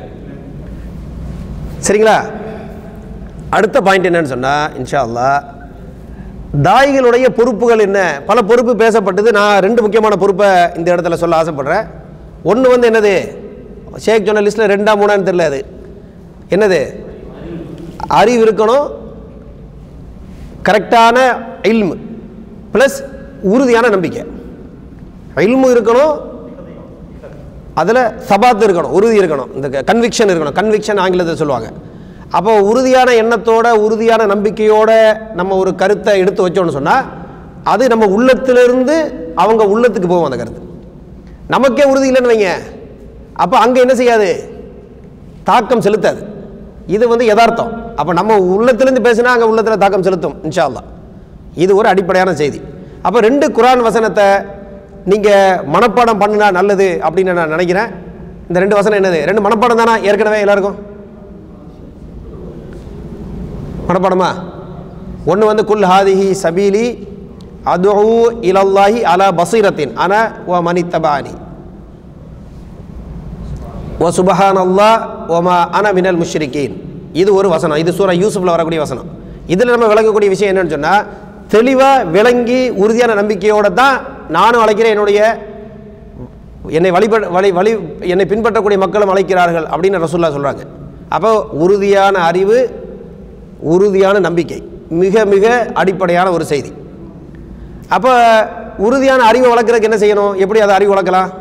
சரிங்களா அடுத்த பாயிண்ட் என்னன்னு சொன்னால் இன்ஷா அல்லாஹ் தாய்களுடைய பொறுப்புகள் என்ன பல பொறுப்பு பேசப்பட்டது நான் ரெண்டு முக்கியமான பொறுப்பை இந்த இடத்துல சொல்ல ஆசைப்படுறேன் ஒன்று வந்து என்னது ஷேக் சொன்ன லிஸ்ட்டில் ரெண்டா மூணான்னு தெரியல அது என்னது அறிவு இருக்கணும் கரெக்டான இல்மு ப்ளஸ் உறுதியான நம்பிக்கை இல்மு இருக்கணும் அதில் சபாத்து இருக்கணும் உறுதி இருக்கணும் இந்த கன்விக்ஷன் இருக்கணும் கன்விக்ஷன் ஆங்கிலத்தில் சொல்லுவாங்க அப்போ உறுதியான எண்ணத்தோட உறுதியான நம்பிக்கையோட நம்ம ஒரு கருத்தை எடுத்து வச்சோம்னு சொன்னால் அது நம்ம உள்ளத்திலிருந்து அவங்க உள்ளத்துக்கு போகும் அந்த கருத்து நமக்கே உறுதி இல்லைன்னு வைங்க அப்போ அங்கே என்ன செய்யாது தாக்கம் செலுத்தாது இது வந்து யதார்த்தம் அப்போ நம்ம உள்ளத்திலேருந்து பேசினா அங்கே உள்ளத்தில் தாக்கம் செலுத்தும் இன்ஷா அல்லாஹ் இது ஒரு அடிப்படையான செய்தி அப்போ ரெண்டு குரான் வசனத்தை நீங்கள் மனப்பாடம் பண்ணினா நல்லது அப்படின்னு நான் நினைக்கிறேன் இந்த ரெண்டு வசனம் என்னது ரெண்டு மனப்பாடம் தானா ஏற்கனவே எல்லாருக்கும் மனப்பாடமா ஒன்று வந்து குல் ஹாதிஹி சபீலி அது இலல்லாஹி அலா பசீரத்தின் அன ஓ மணி தபானி ஓ சுபஹான் அல்லா ஓமா அன மினல் முஷ்ரிகீன் இது ஒரு வசனம் இது சூரா யூசுஃபில் வரக்கூடிய வசனம் இதில் நம்ம விளங்கக்கூடிய விஷயம் என்னன்னு சொன்னால் தெளிவாக விளங்கி உறுதியான நம்பிக்கையோடு தான் நானும் அழைக்கிறேன் என்னுடைய என்னை வழிபட வழி வழி என்னை பின்பற்றக்கூடிய மக்களும் அழைக்கிறார்கள் அப்படின்னு ரசூல்லா சொல்கிறாங்க அப்போ உறுதியான அறிவு உறுதியான நம்பிக்கை மிக மிக அடிப்படையான ஒரு செய்தி அப்போ உறுதியான அறிவை வளர்க்குறதுக்கு என்ன செய்யணும் எப்படி அதை அறிவு வளர்க்கலாம்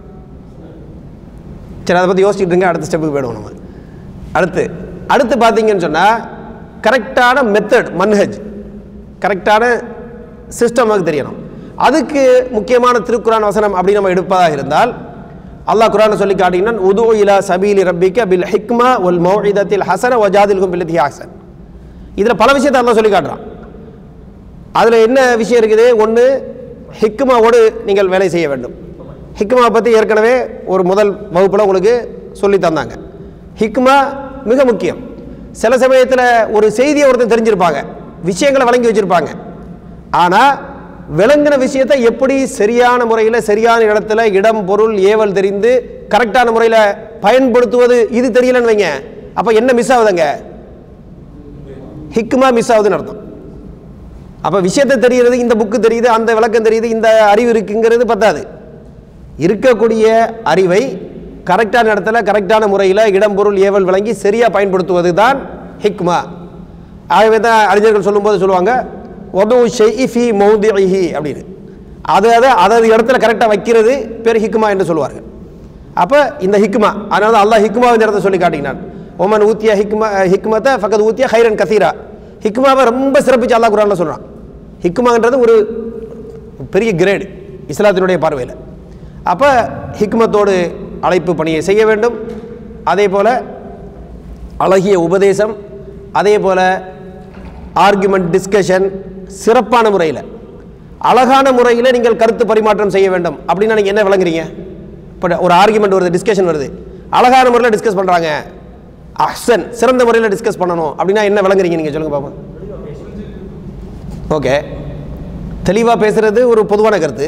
சரி அதை பற்றி யோசிச்சுட்டு இருங்க அடுத்த ஸ்டெப்புக்கு போயிடுவோம் நம்ம அடுத்து அடுத்து பார்த்தீங்கன்னு சொன்னால் கரெக்டான மெத்தட் மன்ஹஜ் கரெக்டான சிஸ்டம் நமக்கு தெரியணும் அதுக்கு முக்கியமான திருக்குரான் வசனம் அப்படி நம்ம எடுப்பதாக இருந்தால் அல்லாஹ் குரானை சொல்லி காட்டினான் உது இலா சபீலி ரப்பிக்க பில் ஹிக்மா ஒல் மௌஇதத்தில் ஹசன வஜாதில்கும் பில்லதி ஹசன் இதில் பல விஷயத்தை அல்லாஹ் சொல்லி காட்டுறான் அதில் என்ன விஷயம் இருக்குது ஒன்று ஹிக்மாவோடு நீங்கள் வேலை செய்ய வேண்டும் ஹிக்மா பற்றி ஏற்கனவே ஒரு முதல் வகுப்பில் உங்களுக்கு சொல்லி தந்தாங்க ஹிக்மா மிக முக்கியம் சில சமயத்தில் ஒரு செய்தியை ஒருத்தன் தெரிஞ்சிருப்பாங்க விஷயங்களை வழங்கி வச்சுருப்பாங்க ஆனால் விளங்கின விஷயத்தை எப்படி சரியான முறையில் சரியான இடத்துல இடம் பொருள் ஏவல் தெரிந்து கரெக்டான முறையில் பயன்படுத்துவது இது தெரியலன்னு வைங்க அப்போ என்ன மிஸ் ஆகுதுங்க ஹிக்மா மிஸ் ஆகுதுன்னு அர்த்தம் அப்போ விஷயத்தை தெரிகிறது இந்த புக்கு தெரியுது அந்த விளக்கம் தெரியுது இந்த அறிவு இருக்குங்கிறது பத்தாது இருக்கக்கூடிய அறிவை கரெக்டான இடத்துல கரெக்டான முறையில் இடம் பொருள் ஏவல் வழங்கி சரியாக பயன்படுத்துவது தான் ஹிக்மா ஆகவே தான் அறிஞர்கள் சொல்லும்போது சொல்லுவாங்க ஒது ஷெய்ஃபி மௌதிஹி அப்படின்னு அது அதை அதாவது இடத்துல கரெக்டாக வைக்கிறது பேர் ஹிக்மா என்று சொல்லுவார்கள் அப்போ இந்த ஹிக்மா அதனால தான் அல்லாஹ் ஹிக்மாவின் இடத்த சொல்லி காட்டினான் ஒமன் ஊத்தியா ஹிக்மா ஹிக்மத்தை ஃபக்கத் ஊத்தியா ஹைரன் கசீரா ஹிக்மாவை ரொம்ப சிறப்பிச்சு அல்லாஹ் குரானில் சொல்கிறான் ஹிக்மான்றது ஒரு பெரிய கிரேடு இஸ்லாத்தினுடைய பார்வையில் அப்போ ஹிக்மத்தோடு அழைப்பு பணியை செய்ய வேண்டும் அதே போல் அழகிய உபதேசம் அதே போல் ஆர்குமெண்ட் டிஸ்கஷன் சிறப்பான முறையில் அழகான முறையில் நீங்கள் கருத்து பரிமாற்றம் செய்ய வேண்டும் அப்படின்னா நீங்கள் என்ன விளங்குறீங்க இப்போ ஒரு ஆர்குமெண்ட் வருது டிஸ்கஷன் வருது அழகான முறையில் டிஸ்கஸ் பண்ணுறாங்க அஹ்சன் சிறந்த முறையில் டிஸ்கஸ் பண்ணணும் அப்படின்னா என்ன விளங்குறீங்க நீங்கள் சொல்லுங்கள் பாப்போம் ஓகே தெளிவாக பேசுகிறது ஒரு பொதுவான கருத்து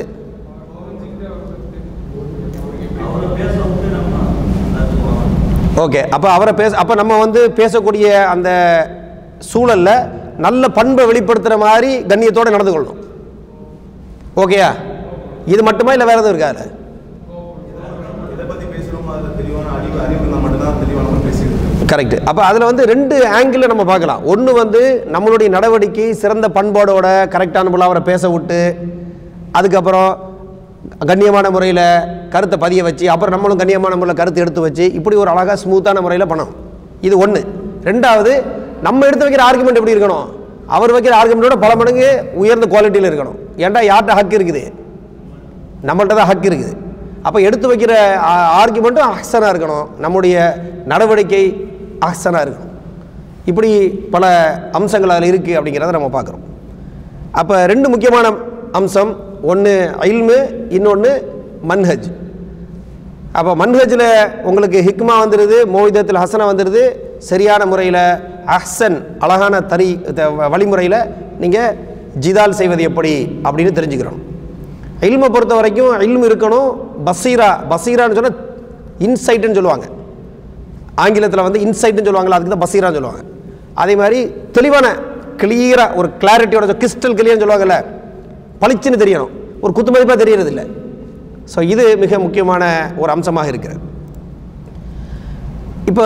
ஓகே அப்போ அவரை பேச அப்போ நம்ம வந்து பேசக்கூடிய அந்த சூழலில் நல்ல பண்பை வெளிப்படுத்துகிற மாதிரி கண்ணியத்தோடு நடந்து கொள்ளணும் ஓகேயா இது மட்டுமா இல்லை வேறு எதுவும் இருக்கா அதில் எதை பத்தி பேசுறோமோ அதுல தெளிவான அறிவு அறிவு இருந்தா மட்டும்தான் தெளிவா நம்ம பேசிட்டு கரெக்ட் அப்போ அதில் வந்து ரெண்டு ஆங்கிளில் நம்ம பார்க்கலாம் ஒன்று வந்து நம்மளுடைய நடவடிக்கை சிறந்த பண்பாடோட கரெக்டான முறையில் அவரை பேச விட்டு அதுக்கப்புறம் கண்ணியமான முறையில் கருத்தை பதிய வச்சு அப்புறம் நம்மளும் கண்ணியமான முறையில் கருத்து எடுத்து வச்சு இப்படி ஒரு அழகாக ஸ்மூத்தான முறையில் பண்ணணும் இது ஒன்று ரெண்டாவது நம்ம எடுத்து வைக்கிற ஆர்குமெண்ட் எப்படி இருக்கணும் அவர் வைக்கிற ஆர்குமெண்ட்டோட பல மடங்கு உயர்ந்த குவாலிட்டியில் இருக்கணும் ஏன்டா யார்கிட்ட ஹக் இருக்குது நம்மள்ட்ட தான் ஹக் இருக்குது அப்போ எடுத்து வைக்கிற ஆர்குமெண்ட்டும் அஹ்சனாக இருக்கணும் நம்முடைய நடவடிக்கை அஹ்சனாக இருக்கணும் இப்படி பல அம்சங்கள் அதில் இருக்குது அப்படிங்கிறத நம்ம பார்க்குறோம் அப்போ ரெண்டு முக்கியமான அம்சம் ஒன்று இல்மு இன்னொன்று மன்ஹஜ் அப்போ மன்ஹஜில் உங்களுக்கு ஹிக்மா வந்துடுது மோவிதத்தில் ஹசனா வந்துடுது சரியான முறையில் அஹ்சன் அழகான தறி த- வழிமுறையில் நீங்கள் ஜிதால் செய்வது எப்படி அப்படின்னு தெரிஞ்சுக்கிறோம் இல்மை பொறுத்த வரைக்கும் இல்மு இருக்கணும் பசீரா பசீரான்னு சொன்னால் இன்சைட்டுன்னு சொல்லுவாங்க ஆங்கிலத்தில் வந்து இன்சைட்னு சொல்லுவாங்களா அதுக்கு தான் பசீரான்னு சொல்லுவாங்க அதே மாதிரி தெளிவான கிளியராக ஒரு கிளாரிட்டியோட கிறிஸ்டல் கிளியர்னு சொல்லுவாங்கல்ல பளிச்சுன்னு தெரியணும் ஒரு குத்துமதிப்பாக தெரியறது இல்லை ஸோ இது மிக முக்கியமான ஒரு அம்சமாக இருக்கிறது இப்போ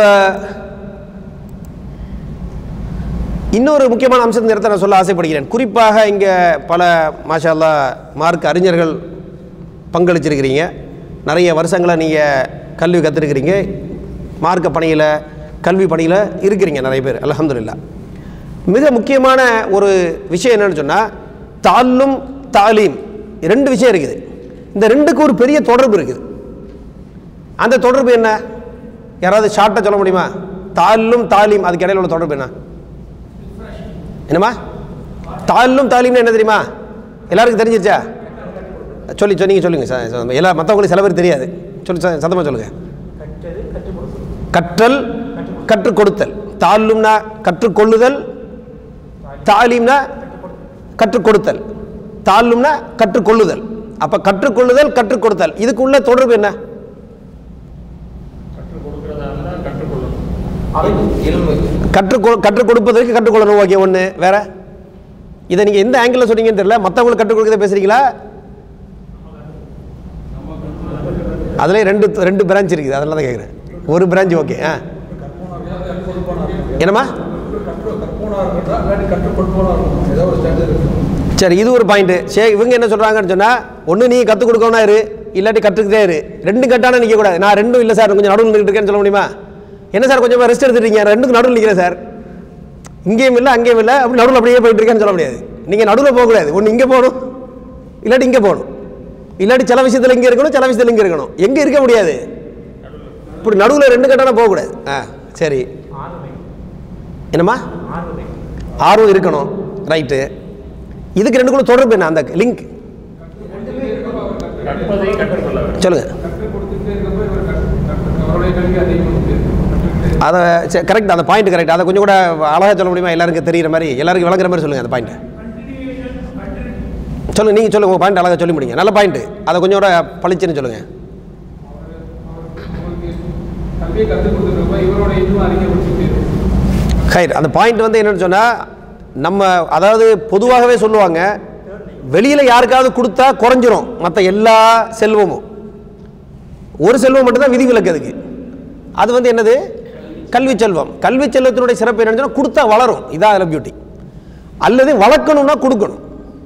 இன்னொரு முக்கியமான அம்சத்தை நேரத்தை நான் சொல்ல ஆசைப்படுகிறேன் குறிப்பாக இங்கே பல மாஷா அல்லாஹ் மார்க் அறிஞர்கள் பங்களிச்சிருக்கிறீங்க நிறைய வருஷங்களை நீங்கள் கல்வி கற்றுருக்கிறீங்க மார்க்க பணியில் கல்வி பணியில் இருக்கிறீங்க நிறைய பேர் அல்ஹம்துலில்லாஹ் மிக முக்கியமான ஒரு விஷயம் என்னன்னு சொன்னால் தாலும் தாலீம் ரெண்டு விஷயம் இருக்குது இந்த ரெண்டுக்கு ஒரு பெரிய தொடர்பு இருக்குது அந்த தொடர்பு என்ன யாராவது ஷார்ட்டாக சொல்ல முடியுமா தாலும் தாலீம் அதுக்கு இடையில உள்ள தொடர்பு என்ன என்னம்மா தாலும் தாலீம்னு என்ன தெரியுமா எல்லாருக்கும் தெரிஞ்சிச்சா சொல்லி சொல்லி நீங்கள் சொல்லுங்கள் ச- ச- எல்லா மற்றவங்களுக்கு சில பேர் தெரியாது சொல்லி ச- சத்தமா சொல்லுங்கள் கட்டது கற்றுக் கொடுத்தது கற்றல் கற்றுக் கொடுத்தல் தாலும்னா கற்றுக்கொள்ளுதல் தாலீம்னா கற்றுக் கொடுத்தல் தாலும்னா கற்றுக்கொள்ளுதல் அப்ப கற்றுக்கொள்ளுதல் கற்றுக் கொடுத்தல் இதுக்குள்ள தொடர்பு என்ன கற்றுக் கொடுக்கிறதா இருந்தால் கற்றுக்கொள்ளணும் அறிவு இல்மு கற்றுக் கொ- கற்றுக் கொடுப்பதற்கு கற்றுக்கொள்ளணும் ஓகே ஒன்று வேற இதை நீங்கள் எந்த ஆங்கிளில் சொன்னீங்கன்னு தெரியல மற்றவங்களுக்கு கற்றுக் கொடுக்கறத பேசுறீங்களா அதுலேயே ரெண்டு ரெண்டு பிரான்ச் இருக்குது அதெல்லாம் தான் கேட்குறேன் ஒரு பிரான்ச் ஓகே ஆ என்னம்மா சரி இது ஒரு பாயிண்ட் சரி இவங்க என்ன சொல்றாங்கன்னு சொன்னா ஒன்று நீ கற்றுக் கொடுக்கணும் இரு இல்லாட்டி கற்றுக்கிட்டே இரு ரெண்டும் கட்டான நிற்க கூடாது நான் ரெண்டும் இல்லை சார் கொஞ்சம் நடுவில் நின்றுட்டு இருக்கேன்னு சொல்ல முடியுமா என்ன சார் கொஞ்சம் ரெஸ்ட் எடுத்துட்டீங்க ரெண்டுக்கு நடுவில் நிற்கிறேன் சார் இங்கேயும் இல்லை அங்கேயும் இல்லை அப்படி நடுவில் அப்படியே போயிட்டு இருக்கேன்னு சொல்ல முடியாது நீங்கள் நடுவில் போகக்கூடாது ஒன்று இங்கே போகணும் இல்லாட்டி இங்கே போகணும் இல்லாட்டி சில விஷயத்தில் இங்கே இருக்கணும் சில விஷயத்தில் இங்கே இருக்கணும் எங்கே இருக்க முடியாது இப்படி நடுவில் ரெண்டு கட்டான போகக்கூடாது ஆ சரி ஆர்வமை என்னம்மா ஆர்வமை ஆர்வம் இருக்கணும் ரைட்டு இதுக்கு ரெண்டுக்குள்ள தொடர்பு என்ன அந்த லிங்க் கற்பதை கற்றுக்கொள்ள வேண்டும் சொல்லுங்க அதை கரெக்ட் அந்த பாயிண்ட் கரெக்ட் அதை கொஞ்சம் கூட அழகாக சொல்ல முடியுமா எல்லாருக்கும் தெரியுற மாதிரி எல்லாருக்கும் விளங்குற மாதிரி சொல்லுங்க அந்த பாயிண்ட் சொல்லுங்க நீங்கள் சொல்லுங்க உங்கள் பாயிண்ட் அழகாக சொல்லி முடியுங்க நல்ல பாயிண்ட் அதை கொஞ்சம் கூட பளிச்சுன்னு சொல்லுங்க கல்வியை கற்றுக் கொடுத்துருக்கப்ப இவரோட இதுவும் அதிகப்படுத்திட்டு ஹைர் அந்த பாயிண்ட் வந்து என்னன்னு சொன்னால் நம்ம அதாவது பொதுவாகவே சொல்லுவாங்க வெளியில் யாருக்காவது கொடுத்தா குறைஞ்சிரும் மற்ற எல்லா செல்வமும் ஒரு செல்வம் மட்டும்தான் விதிவிலக்கு அதுக்கு அது வந்து என்னது கல்வி செல்வம் கல்வி செல்வத்தினுடைய சிறப்பு என்னன்னு சொன்னா கொடுத்தா வளரும் இதான் அதில் பியூட்டி அல்லது வளர்க்கணும்னா கொடுக்கணும்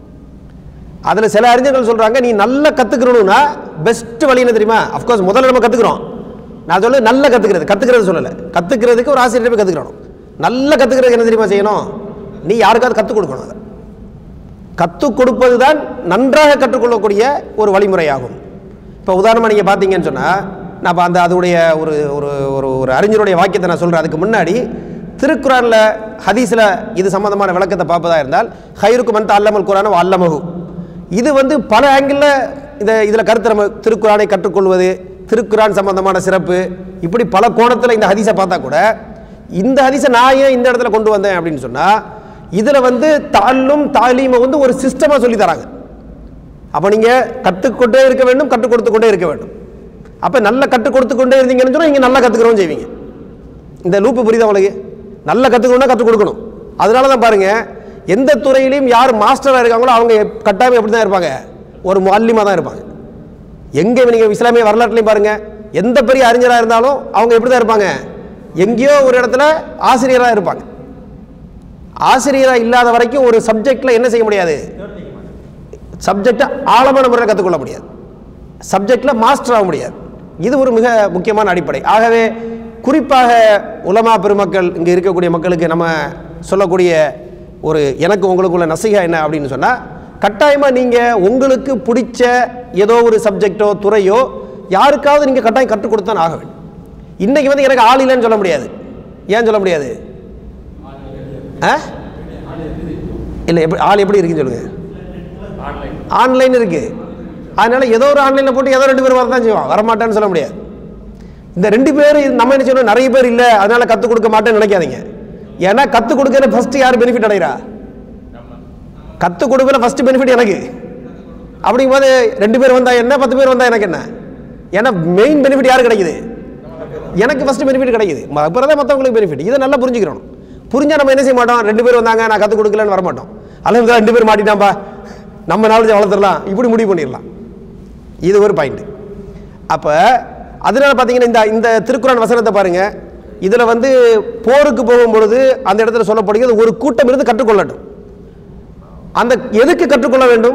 அதில் சில அறிஞர்கள் சொல்கிறாங்க நீ நல்லா கற்றுக்கணும்னா பெஸ்ட் வழி என்ன தெரியுமா அஃப்கோர்ஸ் முதல்ல நம்ம கற்றுக்குறோம் நான் சொல்ல நல்லா கற்றுக்கிறது கற்றுக்கிறது சொல்லலை கற்றுக்கிறதுக்கு ஒரு ஆசிரியர் போய் கற்றுக்கணும் நல்லா கற்றுக்கிறதுக்கு என்ன தெரியுமா செய்யணும் நீ யாருக்காவது கற்றுக் கொடுக்கணும் அதை கற்றுக் கொடுப்பது தான் நன்றாக கற்றுக்கொள்ளக்கூடிய ஒரு வழிமுறையாகும் இப்போ உதாரணமாக நீங்கள் பார்த்தீங்கன்னு சொன்னால் நான் இப்போ அந்த அதோடைய ஒரு ஒரு ஒரு ஒரு அறிஞருடைய வாக்கியத்தை நான் சொல்கிறேன் அதுக்கு முன்னாடி திருக்குறானில் ஹதீஸில் இது சம்பந்தமான விளக்கத்தை பார்ப்பதா இருந்தால் ஹைருக்கு மந்த அல்லமல் குரான அல்லமகு இது வந்து பல ஆங்கிளில் இந்த இதில் கருத்து நம்ம திருக்குறானை கற்றுக்கொள்வது திருக்குரான் சம்பந்தமான சிறப்பு இப்படி பல கோணத்தில் இந்த ஹதீஸை பார்த்தா கூட இந்த ஹதீஸை நான் ஏன் இந்த இடத்துல கொண்டு வந்தேன் அப்படின்னு சொன்னால் இதில் வந்து தாலும் தாலீமை வந்து ஒரு சிஸ்டமாக சொல்லி தராங்க அப்போ நீங்கள் கற்றுக்கொண்டே இருக்க வேண்டும் கற்றுக் கொடுத்து கொண்டே இருக்க வேண்டும் அப்போ நல்லா கற்றுக் கொடுத்து கொண்டே இருந்தீங்கன்னு சொன்னால் நீங்கள் நல்லா கற்றுக்கிறோம் செய்வீங்க இந்த லூப்பு புரியுதா உங்களுக்கு நல்லா கற்றுக்கணும்னா கற்றுக் கொடுக்கணும் அதனால தான் பாருங்கள் எந்த துறையிலையும் யார் மாஸ்டராக இருக்காங்களோ அவங்க எப்- கட்டாயம் எப்படி தான் இருப்பாங்க ஒரு மல்லிமாக தான் இருப்பாங்க எங்கே நீங்கள் இஸ்லாமிய வரலாற்றுலையும் பாருங்கள் எந்த பெரிய அறிஞராக இருந்தாலும் அவங்க எப்படி தான் இருப்பாங்க எங்கேயோ ஒரு இடத்துல ஆசிரியராக இருப்பாங்க ஆசிரியராக இல்லாத வரைக்கும் ஒரு சப்ஜெக்டில் என்ன செய்ய முடியாது சப்ஜெக்டை ஆழமான முறையில் கற்றுக்கொள்ள முடியாது சப்ஜெக்டில் மாஸ்டர் ஆக முடியாது இது ஒரு மிக முக்கியமான அடிப்படை ஆகவே குறிப்பாக உலமா பெருமக்கள் இங்கே இருக்கக்கூடிய மக்களுக்கு நம்ம சொல்லக்கூடிய ஒரு எனக்கு உங்களுக்குள்ள நசிகா என்ன அப்படின்னு சொன்னால் கட்டாயமாக நீங்கள் உங்களுக்கு பிடிச்ச ஏதோ ஒரு சப்ஜெக்டோ துறையோ யாருக்காவது நீங்கள் கட்டாயம் கற்றுக் கொடுத்தான் ஆக வேண்டும் இன்றைக்கி வந்து எனக்கு ஆள் இல்லைன்னு சொல்ல முடியாது ஏன் சொல்ல முடியாது ஆ இல்லை எப்படி ஆள் எப்படி இருக்குன்னு சொல்லுங்கள் ஆன்லைன் ஆன்லைன் இருக்கு அதனால ஏதோ ஒரு ஆன்லைனில் போட்டு ஏதோ ரெண்டு பேர் வரதான் செய்வான் வரமாட்டான்னு சொல்ல முடியாது இந்த ரெண்டு பேர் இது நம்ம என்ன சொல்லணும் நிறைய பேர் இல்லை அதனால கற்றுக் கொடுக்க மாட்டேன்னு நினைக்காதீங்க ஏன்னா கற்றுக் கொடுக்கற ஃபர்ஸ்ட் யார் பெனிஃபிட் அடைகிறா கற்றுக் கொடுக்கல ஃபர்ஸ்ட் பெனிஃபிட் எனக்கு அப்படிங்கும்போது ரெண்டு பேர் வந்தா என்ன பத்து பேர் வந்தா எனக்கு என்ன ஏன்னா மெயின் பெனிஃபிட் யாருக்கு கிடைக்குது எனக்கு ஃபர்ஸ்ட் பெனிஃபிட் கிடைக்குது ம- அப்புறம் தான் மற்றவங்களுக்கு பெனிஃபிட் இதை நல்லா புரிஞ்சுக்கிறணும் புரிஞ்சா நம்ம என்ன செய்ய மாட்டோம் ரெண்டு பேர் வந்தாங்க நான் கற்றுக் கொடுக்கலன்னு வர மாட்டோம் அல்லது ரெண்டு பேர் மாட்டிட்டான்பா நம்ம நாலேஜ் வளர்த்துடலாம் இப்படி முடிவு பண்ணிடலாம் இது ஒரு பாயிண்ட் அப்போ அதனால பார்த்தீங்கன்னா இந்த இந்த திருக்குறான் வசனத்தை பாருங்க இதில் வந்து போருக்கு போகும் பொழுது அந்த இடத்துல சொல்லப்படுகிறது ஒரு கூட்டம் இருந்து கற்றுக்கொள்ளட்டும் அந்த எதுக்கு கற்றுக்கொள்ள வேண்டும்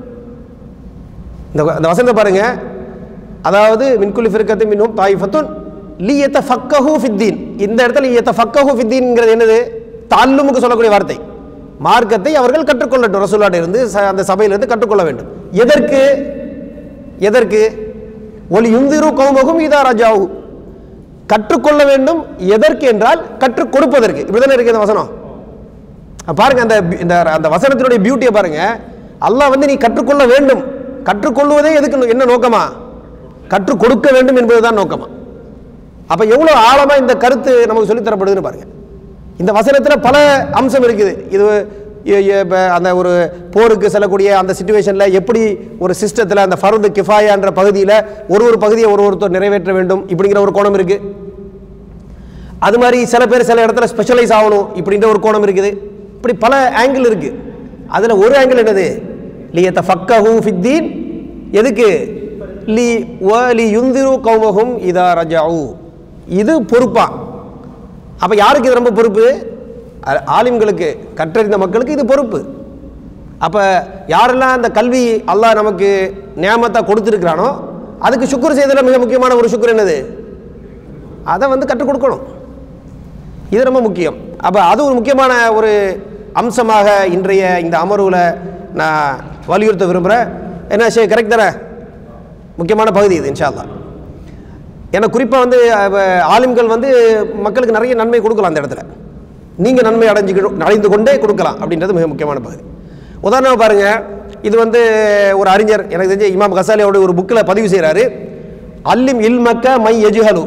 இந்த அந்த வசனத்தை பாருங்க அதாவது மின்குலி ஃபிர்கத்து மின்னும் தாயிஃபத்துன் லீயத்த ஃபக்கஹு ஃபித்தீன் இந்த இடத்துல லீயத்த ஃபக்கஹு ஃபித்தீன்ங்கிறது என்னது தால்லுமுக்கு சொல்லக்கூடிய வார்த்தை மார்க்கத்தை அவர்கள் கற்றுக்கொள்ளட்டும் ரசூலாட்ட இருந்து ச- அந்த சபையிலிருந்து கற்றுக்கொள்ள வேண்டும் எதற்கு எதற்கு ஒலி யுந்திரு கௌமகும் இதா ரஜாவு கற்றுக்கொள்ள வேண்டும் எதற்கு என்றால் கற்றுக் கொடுப்பதற்கு இப்படிதானே இருக்கு இந்த வசனம் அப்ப பாருங்க அந்த பி- இந்த அந்த வசனத்தினுடைய பியூட்டியை பாருங்க அல்லாஹ் வந்து நீ கற்றுக்கொள்ள வேண்டும் கற்றுக்கொள்வதே எதுக்கு என்ன நோக்கமா கற்றுக் கொடுக்க வேண்டும் என்பதுதான் நோக்கமா அப்ப எவ்வளவு ஆழமா இந்த கருத்து நமக்கு சொல்லித் தரப்படுதுன்னு பாருங்க இந்த வசனத்துல பல அம்சம் இருக்குது இது இ- இ- இப்ப அந்த ஒரு போருக்கு செல்லக்கூடிய அந்த சுச்சுவேஷன்ல எப்படி ஒரு சிஸ்டத்துல அந்த ஃபர்து கிஃபாயான்ற பகுதியில ஒரு ஒரு பகுதியை ஒரு ஒருத்தர் நிறைவேற்ற வேண்டும் இப்படிங்கிற ஒரு கோணம் இருக்கு அது மாதிரி சில பேர் சில இடத்துல ஸ்பெஷலைஸ் ஆகணும் இப்படின்ற ஒரு கோணம் இருக்குது இப்படி பல ஆங்கிள் இருக்கு அதுல ஒரு ஆங்கிள் என்னது லியத்த ஃபக்கஹு ஃபித்தீன் எதுக்கு லி வ லி யுந்திரு கௌமஹும் இதா ரஜாவு இது பொறுப்பா அப்ப யாருக்கு இது ரொம்ப பொறுப்பு அ- ஆலிம்களுக்கு கற்றறிந்த மக்களுக்கு இது பொறுப்பு அப்ப யாரெல்லாம் அந்த கல்வி அல்லாஹ் நமக்கு நியாமத்தா கொடுத்துருக்கிறானோ அதுக்கு சுக்குர் செய்ததில் மிக முக்கியமான ஒரு சுக்குர் என்னது அதை வந்து கற்றுக் கொடுக்கணும் இது ரொம்ப முக்கியம் அப்போ அது ஒரு முக்கியமான ஒரு அம்சமாக இன்றைய இந்த அமர்வில் நான் வலியுறுத்த விரும்புகிறேன் என்ன சரி கரெக்ட் தானே முக்கியமான பகுதி இது இன்ஷா அல்லாஹ் ஏன்னா குறிப்பாக வந்து அஹ், ஆலிம்கள் வந்து மக்களுக்கு நிறைய நன்மை கொடுக்கலாம் அந்த இடத்துல நீங்கள் நன்மை அடைஞ்சு அடைந்து கொண்டே கொடுக்கலாம் அப்படின்றது மிக முக்கியமான பகுதி உதாரணம் பாருங்க இது வந்து ஒரு அறிஞர் எனக்கு தெரிஞ்ச இமாம் கசாலியோட ஒரு புக்கில் பதிவு செய்கிறாரு அல்லிம் இல்மக்க மை எஜுஹலு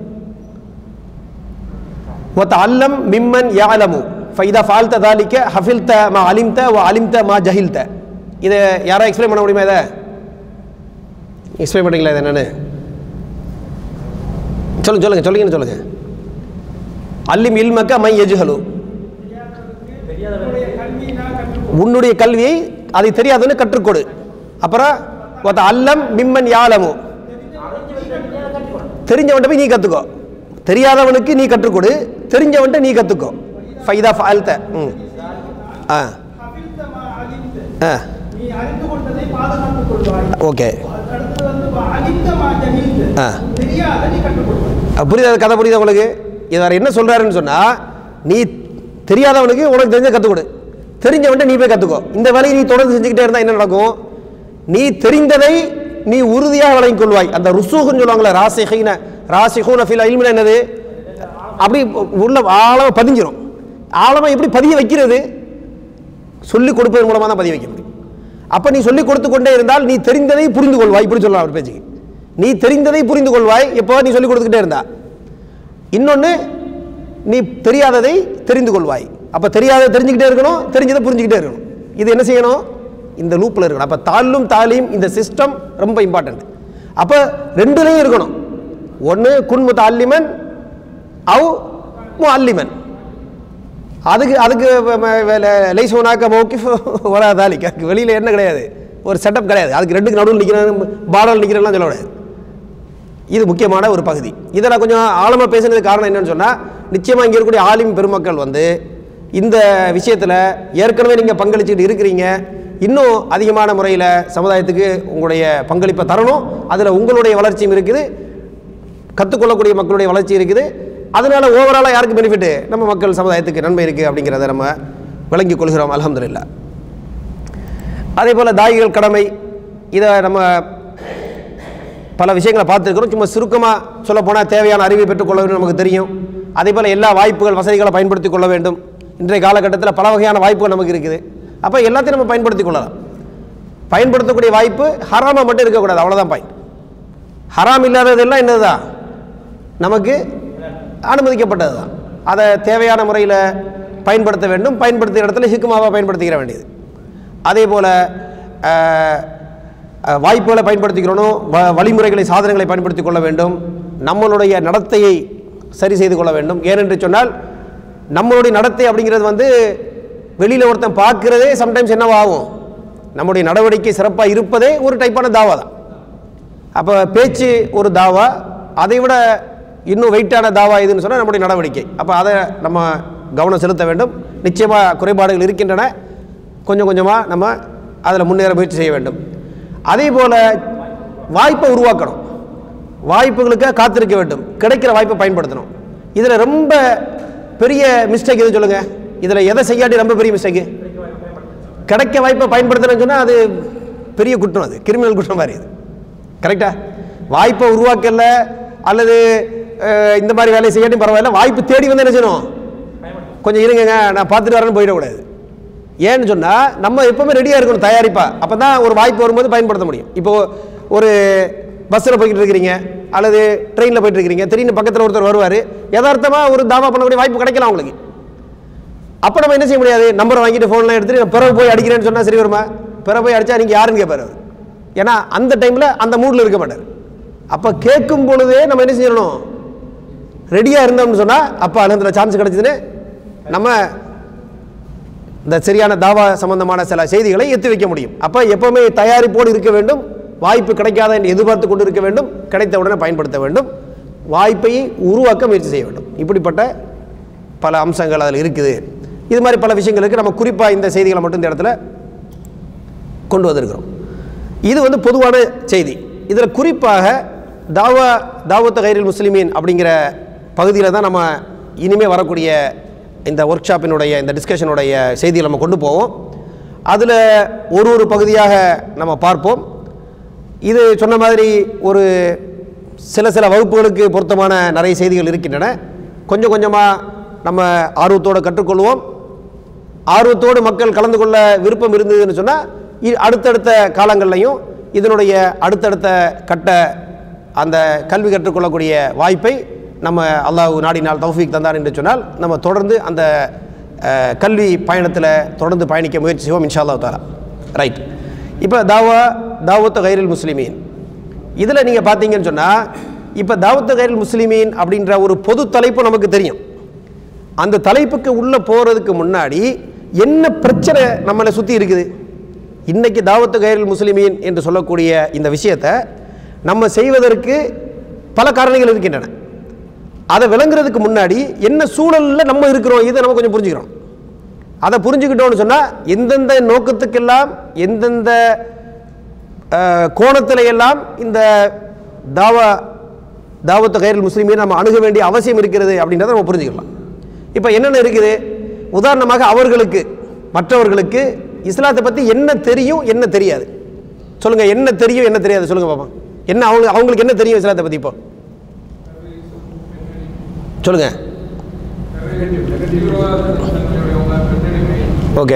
وتعلم ممن يعلم فإذا فعلت ذلك حفظت ما علمت وعلمت ما جهلت இதை யாரா எக்ஸ்பிளைன் பண்ண முடியுமா இதை எக்ஸ்பிளைன் பண்ணுறீங்களா இது என்னன்னு சொல்லுங்க சொல்லுங்க சொல்லுங்கன்னு சொல்லுங்க அல்லிம் இல்மக்க மை எஜுஹலு உன்னுடைய கல்வியை அதை தெரியாதவனு கற்றுக்கொடு அப்புறம் ஒத்த அல்லம் மிம்மன் யாலமு தெரிஞ்சவன்ட்ட போய் நீ கற்றுக்கோ தெரியாதவனுக்கு நீ கற்றுக்கொடு தெரிஞ்சவன்ட்ட நீ கற்றுக்கோ ஃபைதா ஃபால்த்த ம் ஆ ஹஃபில்தமா அலிம்த. ஆ நீ அறிந்து கொண்டதை பாதுகாத்துக் கொள்வாய் ஓகே அடுத்து வந்து வ அலிம்தமா ஜஹீல்த. ஆ. தெரியாத நீ கற்றுக் கொள்வாய் அஹ் புரியுதா கதை புரியுதா உங்களுக்கு இது வேறு என்ன சொல்கிறாருன்னு சொன்னால் நீ தெரியாதவனுக்கு உனக்கு தெரிஞ்ச கற்றுக் கொடு தெரிஞ்சவன்ட்ட நீ போய் கற்றுக்கோ இந்த வேலையை நீ தொடர்ந்து செஞ்சுக்கிட்டே இருந்தால் என்ன நடக்கும் நீ தெரிந்ததை நீ உறுதியாக வழங்கிக் கொள்வாய் அந்த ருசூகுன்னு சொல்லுவாங்களே ராசிஹீன ராசிஹூன ஃபில் இல்மில் என்னது அப்படி உள்ள ஆழமாக பதிஞ்சிரும் ஆழமாக எப்படி பதிய வைக்கிறது சொல்லிக் கொடுப்பதன் மூலமாக தான் பதிய வைக்க முடியும் அப்போ நீ சொல்லிக் கொடுத்து கொண்டே இருந்தால் நீ தெரிந்ததை புரிந்து கொள்வாய் இப்படி சொல்லலாம் அவர் பேச்சுக்கு நீ தெரிந்ததை புரிந்து கொள்வாய் எப்போ நீ சொல்லிக் கொடுத்துக்கிட்டே இருந்தா இன்னொன்று நீ தெரியாததை தெரிந்து கொள்வாய் அப்போ தெரியாததை தெரிஞ்சுக்கிட்டே இருக்கணும் தெரிஞ்சதை புரிஞ்சுக்கிட்டே இருக்கணும் இது என்ன செய்யணும் இந்த லூப்பில் இருக்கணும் அப்போ தாலும் தாலீம் இந்த சிஸ்டம் ரொம்ப இம்பார்ட்டன்ட் அப்போ ரெண்டுலேயும் இருக்கணும் ஒன்று குன்மு தாலிமன் அவ் மு அல்லிமன் அதுக்கு அதுக்கு லைசோனாக்க மௌக்கிஃப் வராதாலிக்கு அதுக்கு வெளியில் என்ன கிடையாது ஒரு செட்டப் கிடையாது அதுக்கு ரெண்டுக்கு நடுவில் நிற்கிறேன் பாடல் நிற்கிறேன்லாம் சொல்ல கிடையாது இது முக்கியமான ஒரு பகுதி இதை நான் கொஞ்சம் ஆழமாக பேசுனதுக்கு காரணம் என்னன்னு சொன்னால் நிச்சயமாக இங்கே இருக்கக்கூடிய ஆலிம் பெருமக்கள் வந்து இந்த விஷயத்தில் ஏற்கனவே நீங்கள் பங்களிச்சுட்டு இருக்கிறீங்க இன்னும் அதிகமான முறையில் சமுதாயத்துக்கு உங்களுடைய பங்களிப்பை தரணும் அதில் உங்களுடைய வளர்ச்சியும் இருக்குது கற்றுக்கொள்ளக்கூடிய மக்களுடைய வளர்ச்சி இருக்குது அதனால ஓவராலாக யாருக்கு பெனிஃபிட்டு நம்ம மக்கள் சமுதாயத்துக்கு நன்மை இருக்குது அப்படிங்கிறத நம்ம விளங்கிக் கொள்கிறோம் அல்ஹம்துலில்லாஹ் அதே போல் தாயிகள் கடமை இதை நம்ம பல விஷயங்களை பார்த்துருக்கிறோம் சும்மா சுருக்கமாக சொல்லப்போனால் தேவையான அறிவை பெற்றுக்கொள்ள வேண்டும் நமக்கு தெரியும் அதே போல் எல்லா வாய்ப்புகள் வசதிகளை பயன்படுத்தி கொள்ள வேண்டும் இன்றைய காலகட்டத்தில் பல வகையான வாய்ப்புகள் நமக்கு இருக்குது அப்போ எல்லாத்தையும் நம்ம பயன்படுத்தி கொள்ளலாம் பயன்படுத்தக்கூடிய வாய்ப்பு ஹராமாக மட்டும் இருக்கக்கூடாது அவ்வளோதான் பாயிண்ட் ஹராம் இல்லாததெல்லாம் என்னதுதான் நமக்கு அனுமதிக்கப்பட்டது தான் அதை தேவையான முறையில் பயன்படுத்த வேண்டும் பயன்படுத்துகிற இடத்துல ஹிக்குமாவாக பயன்படுத்திக்கிற வேண்டியது அதே போல் வாய்ப்புகளை பயன்படுத்திக்கிறணும் வ வழிமுறைகளை சாதனங்களை பயன்படுத்தி கொள்ள வேண்டும் நம்மளுடைய நடத்தையை சரி செய்து கொள்ள வேண்டும் ஏனென்று சொன்னால் நம்மளுடைய நடத்தை அப்படிங்கிறது வந்து வெளியில் ஒருத்தன் பார்க்கிறதே சம்டைம்ஸ் என்னவாகும் நம்முடைய நடவடிக்கை சிறப்பாக இருப்பதே ஒரு டைப்பான தாவா தான் அப்போ பேச்சு ஒரு தாவா அதை விட இன்னும் வெயிட்டான தாவா எதுன்னு சொன்னால் நம்முடைய நடவடிக்கை அப்போ அதை நம்ம கவனம் செலுத்த வேண்டும் நிச்சயமாக குறைபாடுகள் இருக்கின்றன கொஞ்சம் கொஞ்சமாக நம்ம அதில் முன்னேற முயற்சி செய்ய வேண்டும் அதே போல் வாய்ப்பை உருவாக்கணும் வாய்ப்புகளுக்கு காத்திருக்க வேண்டும் கிடைக்கிற வாய்ப்பை பயன்படுத்தணும் இதில் ரொம்ப பெரிய மிஸ்டேக் எது சொல்லுங்கள் இதில் எதை செய்யாட்டி ரொம்ப பெரிய மிஸ்டேக்கு கிடைக்க வாய்ப்பை பயன்படுத்தணும்னு சொன்னால் அது பெரிய குற்றம் அது கிரிமினல் குற்றம் மாதிரி இது கரெக்டா வாய்ப்பை உருவாக்கல அல்லது அஹ், இந்த மாதிரி வேலையை செய்யட்டும் பரவாயில்ல வாய்ப்பு தேடி வந்து என்ன செய்யணும் கொஞ்சம் இருங்கங்க நான் பார்த்துட்டு வரேன்னு போயிடக்கூடாது ஏன்னு சொன்னால் நம்ம எப்பவுமே ரெடியாக இருக்கணும் தயாரிப்பா அப்போ தான் ஒரு வாய்ப்பு வரும்போது பயன்படுத்த முடியும் இப்போ ஒரு பஸ்ஸில் போய்கிட்டு இருக்கிறீங்க அல்லது ட்ரெயினில் போயிட்டு இருக்கிறீங்க திடீர்னு பக்கத்தில் ஒருத்தர் வருவார் யதார்த்தமாக ஒரு தாவா பண்ணக்கூடிய வாய்ப்பு கிடைக்கலாம் உங்களுக்கு அப்போ நம்ம என்ன செய்ய முடியாது நம்பரை வாங்கிட்டு ஃபோன்லாம் எடுத்துட்டு நான் பிறகு போய் அடிக்கிறேன்னு சொன்னால் சரி வருமா பிறகு போய் அடித்தா நீங்கள் யாருன்னு கேட்பாரு அவர் ஏன்னா அந்த டைமில் அந்த மூடில் இருக்க மாட்டார் அப்போ கேட்கும் பொழுதே நம்ம என்ன செய்யணும் ரெடியாக இருந்தோம்னு சொன்னால் அப்போ அனந்தில் சான்ஸ் கிடச்சிதுன்னு நம்ம இந்த சரியான தாவா சம்பந்தமான சில செய்திகளை எத்தி வைக்க முடியும் அப்போ எப்பவுமே தயாரிப்போடு இருக்க வேண்டும் வாய்ப்பு கிடைக்காத என்று எதிர்பார்த்து கொண்டு இருக்க வேண்டும் கிடைத்த உடனே பயன்படுத்த வேண்டும் வாய்ப்பை உருவாக்க முயற்சி செய்ய வேண்டும் இப்படிப்பட்ட பல அம்சங்கள் அதில் இருக்குது இது மாதிரி பல விஷயங்களுக்கு நம்ம குறிப்பாக இந்த செய்திகளை மட்டும் இந்த இடத்துல கொண்டு வந்திருக்கிறோம் இது வந்து பொதுவான செய்தி இதில் குறிப்பாக தாவா தாவத்த கைரில் முஸ்லிமீன் அப்படிங்கிற பகுதியில் தான் நம்ம இனிமே வரக்கூடிய இந்த ஒர்க் ஷாப்பினுடைய இந்த டிஸ்கஷனுடைய செய்தியை நம்ம கொண்டு போவோம் அதில் ஒரு ஒரு பகுதியாக நம்ம பார்ப்போம் இது சொன்ன மாதிரி ஒரு சில சில வகுப்புகளுக்கு பொருத்தமான நிறைய செய்திகள் இருக்கின்றன கொஞ்சம் கொஞ்சமாக நம்ம ஆர்வத்தோடு கற்றுக்கொள்வோம் ஆர்வத்தோடு மக்கள் கலந்து கொள்ள விருப்பம் இருந்ததுன்னு சொன்னால் அடுத்தடுத்த காலங்கள்லையும் இதனுடைய அடுத்தடுத்த கட்ட அந்த கல்வி கற்றுக்கொள்ளக்கூடிய வாய்ப்பை நம்ம அல்லாஹ் நாடினால் தௌஃபீக் தந்தார் என்று சொன்னால் நம்ம தொடர்ந்து அந்த அஹ், கல்வி பயணத்தில் தொடர்ந்து பயணிக்க முயற்சி செய்வோம் இன்ஷா அல்லாஹ் தாலா ரைட் இப்போ தாவா தாவத்த கைரில் முஸ்லிமீன் இதில் நீங்கள் பார்த்தீங்கன்னு சொன்னால் இப்போ தாவத்த கைரில் முஸ்லிமீன் அப்படின்ற ஒரு பொது தலைப்பு நமக்கு தெரியும் அந்த தலைப்புக்கு உள்ளே போகிறதுக்கு முன்னாடி என்ன பிரச்சனை நம்மளை சுற்றி இருக்குது இன்னைக்கு தாவத்து கைரில் முஸ்லிமீன் என்று சொல்லக்கூடிய இந்த விஷயத்தை நம்ம செய்வதற்கு பல காரணங்கள் இருக்கின்றன அதை விளங்குறதுக்கு முன்னாடி என்ன சூழலில் நம்ம இருக்கிறோம் இதை நம்ம கொஞ்சம் புரிஞ்சுக்கிறோம் அதை புரிஞ்சுக்கிட்டோம்னு சொன்னால் எந்தெந்த நோக்கத்துக்கெல்லாம் எந்தெந்த அஹ், கோணத்துல எல்லாம் இந்த தாவா தாவத்து கைரில் முஸ்லீமே நம்ம அணுக வேண்டிய அவசியம் இருக்கிறது அப்படின்றத நம்ம புரிஞ்சுக்கலாம் இப்போ என்னென்ன இருக்குது உதாரணமாக அவர்களுக்கு மற்றவர்களுக்கு இஸ்லாத்தை பற்றி என்ன தெரியும் என்ன தெரியாது சொல்லுங்க என்ன தெரியும் என்ன தெரியாது சொல்லுங்க பாப்பா என்ன அவங்க அவங்களுக்கு என்ன தெரியும் இஸ்லாத்தை பற்றி இப்போ சொல்லுங்க தீவிரவாதத்தினுடையவங்க பெண்ணடிமை ஓகே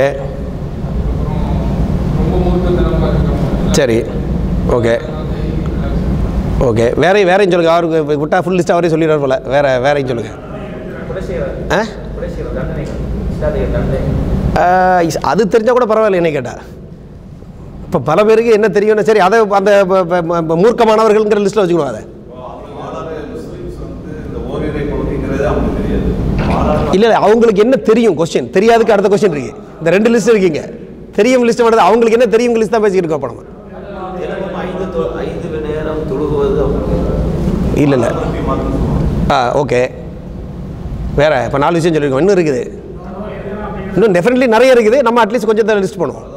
ரொம்ப மூர்க்கத்தனமாக இருக்கவங்க சரி ஓகே ஓகே வேறையும் வேறையும் சொல்லுங்க அவருக்கு இப்ப விட்டா ஃபுல் லிஸ்ட் அவரே சொல்லிடுறாரு போல வேற வேறையும் சொல்லுங்க கொலை செய்கிற ஆ கொலை செய்கிற தண்டனைகள் இஸ்லாமிய தண்டனை ஆஹ் இஸ்- அது தெரிஞ்சால் கூட பரவாயில்ல என்ன கேட்டா இப்போ பல பேருக்கு என்ன தெரியும்னு சரி அதை அந்த ப- ப- ப- மூர்க்கமானவர்கள்ங்கிற லிஸ்ட்டில் வச்சுக்கணும் அதை மாறாக முஸ்லிம்ஸ் வந்து இந்த ஓரிரை கொள்கைங்கிறது அவங்களுக்கு தெரியாது மாறாக இல்லை இல்லை அவங்களுக்கு என்ன தெரியும் கொஸ்டின் தெரியாதுக்கு அடுத்த கொஸ்டின் இருக்கு இந்த ரெண்டு லிஸ்ட் இருக்கீங்க தெரியும் லிஸ்ட் மட்டும் அவங்களுக்கு என்ன தெரியும் லிஸ்ட் தான் பேசிக்கிட்டு இருக்கோம் இப்போ நம்ம தினமும் ஐந்து தொ- ஐந்து மணி நேரம் தொழுகுவது அவங்க இல்லை இல்லை திருப்பி மாற்றம் சொல்லுவாங்க ஆ ஓகே வேற இப்போ நாலு விஷயம் சொல்லியிருக்கோம் இன்னும் இருக்குது இன்னும் டெஃபினெட்லி நிறைய இருக்குது நம்ம அட்லீஸ்ட் கொஞ்சம் லிஸ்ட் பண்ணுவோம்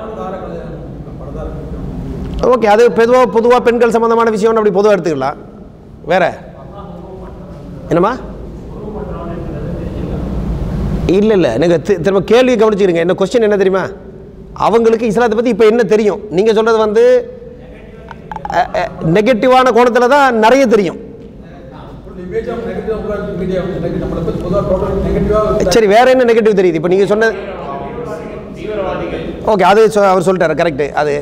ஓகே அது பொதுவாக பொதுவாக பெண்கள் சம்மந்தமான விஷயம்னு அப்படி பொதுவாக எடுத்துக்கலாம் வேற என்னம்மா இல்லை இல்லை நீங்கள் திரும்ப கேள்வி கவனிச்சுக்கிறீங்க என்ன கொஸ்டின் என்ன தெரியுமா அவங்களுக்கு இஸ்லாத்தை பற்றி இப்போ என்ன தெரியும் நீங்கள் சொல்கிறது வந்து நெகட்டிவான கோணத்தில் தான் நிறைய தெரியும் இமேஜ் ஆஃப் நெகட்டிவ் மீடியா நம்மளை பற்றி பொதுவாக டோட்டல் நெகட்டிவாக சரி வேற என்ன நெகட்டிவ் தெரியுது இப்போ நீங்கள் சொன்ன தீவிரவாதிகள் ஓகே அது சொ- அவர் சொல்லிட்டாரு கரெக்ட் அது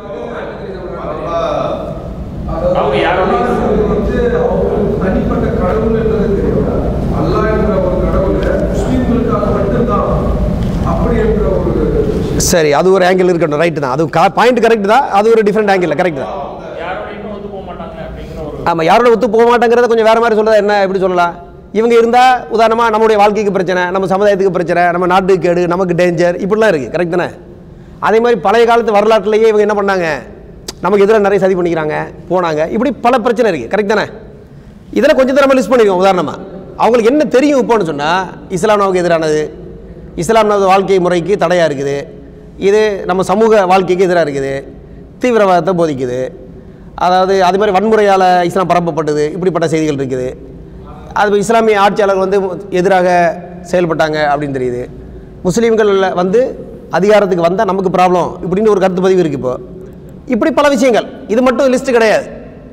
அவங்க யாரோட வந்து அவங்களுக்கு தனிப்பட்ட கடவுள் என்றது தெரியும் அல்லாஹ் என்ற ஒரு கடவுள் முஸ்லீம்களுக்காக மட்டும்தான் அப்படி என்ற ஒரு சரி அது ஒரு ஆங்கிள் இருக்கட்டும் ரைட்டு தான் அது பாயிண்ட் கரெக்ட் தான் அது ஒரு டிஃப்ரெண்ட் ஆங்கிள் கரெக்ட் தான் யாரோடையும் ஒத்து போக மாட்டாங்க அப்படிங்கிற ஒரு ஆமாம் யாரோட ஒத்து போக மாட்டேங்கிறத கொஞ்சம் வேற மாதிரி சொல்றதா என்ன எப்படி சொல்லலாம் இவங்க இருந்தால் உதாரணமாக நம்மளுடைய வாழ்க்கைக்கு பிரச்சனை நம்ம சமுதாயத்துக்கு பிரச்சனை நம்ம நாட்டுக்கு கேடு நமக்கு டேஞ்சர் இப்படிலாம் இருக்குது கரெக்ட் தானே அதே மாதிரி பழைய காலத்து வரலாற்றுலேயே இவங்க என்ன பண்ணாங்க நமக்கு எதிராக நிறைய சதி பண்ணிக்கிறாங்க போனாங்க இப்படி பல பிரச்சனை இருக்குது கரெக்ட் தானே இதெல்லாம் கொஞ்சம் நம்ம லிஸ்ட் பண்ணிக்குவோம் உதாரணமாக அவங்களுக்கு என்ன தெரியும் இப்போன்னு சொன்னால் இஸ்லாம் நமக்கு எதிரானது இஸ்லாம் நமது வாழ்க்கை முறைக்கு தடையாக இருக்குது இது நம்ம சமூக வாழ்க்கைக்கு எதிராக இருக்குது தீவிரவாதத்தை போதிக்குது அதாவது அது மாதிரி வன்முறையால் இஸ்லாம் பரப்பப்பட்டது இப்படிப்பட்ட செய்திகள் இருக்குது அது இஸ்லாமிய ஆட்சியாளர்கள் வந்து எதிராக செயல்பட்டாங்க அப்படின்னு தெரியுது முஸ்லீம்கள் வந்து அதிகாரத்துக்கு வந்தால் நமக்கு ப்ராப்ளம் இப்படின்னு ஒரு கருத்து பதிவு இருக்குது இப்போ இப்படி பல விஷயங்கள் இது மட்டும் லிஸ்ட் கிடையாது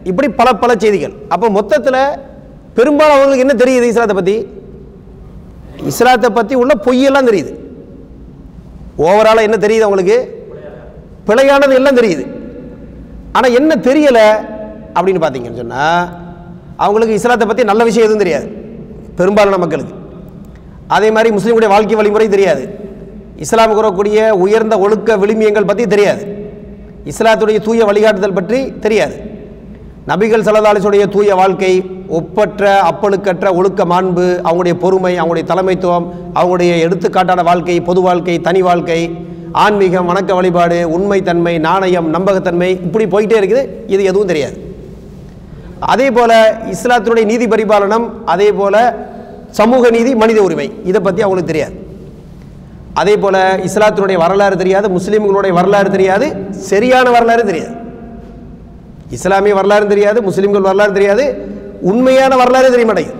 இப்படி பல பல செய்திகள் அப்போ மொத்தத்தில் பெரும்பாலும் அவங்களுக்கு என்ன தெரியுது இஸ்லாத்தை பற்றி இஸ்லாத்தை பற்றி உள்ள பொய்யெல்லாம் தெரியுது ஓவராலாக என்ன தெரியுது அவங்களுக்கு பிழையானது எல்லாம் தெரியுது ஆனால் என்ன தெரியலை அப்படின்னு பார்த்தீங்கன்னு சொன்னால் அவங்களுக்கு இஸ்லாத்தை பற்றி நல்ல விஷயம் எதுவும் தெரியாது பெரும்பாலான மக்களுக்கு அதே மாதிரி முஸ்லீமுடைய வாழ்க்கை வழிமுறை தெரியாது இஸ்லாம் கூறக்கூடிய உயர்ந்த ஒழுக்க விளிமியங்கள் பற்றி தெரியாது இஸ்லாத்துடைய தூய வழிகாட்டுதல் பற்றி தெரியாது நபிகள் சல்லல்லாஹுடைய தூய வாழ்க்கை ஒப்பற்ற அப்பழுக்கற்ற ஒழுக்க மாண்பு அவங்களுடைய பொறுமை அவங்களுடைய தலைமைத்துவம் அவங்களுடைய எடுத்துக்காட்டான வாழ்க்கை பொது வாழ்க்கை தனி வாழ்க்கை ஆன்மீகம் வணக்க வழிபாடு உண்மைத்தன்மை நாணயம் நம்பகத்தன்மை இப்படி போயிட்டே இருக்குது இது எதுவும் தெரியாது அதே போல இஸ்லாத்தினுடைய நீதி பரிபாலனம் அதே போல சமூக நீதி மனித உரிமை இதை பற்றி அவங்களுக்கு தெரியாது அதே போல இஸ்லாத்தினுடைய வரலாறு தெரியாது முஸ்லீம்களுடைய வரலாறு தெரியாது சரியான வரலாறு தெரியாது இஸ்லாமிய வரலாறு தெரியாது முஸ்லீம்கள் வரலாறு தெரியாது உண்மையான வரலாறு தெரிய மாட்டேங்குது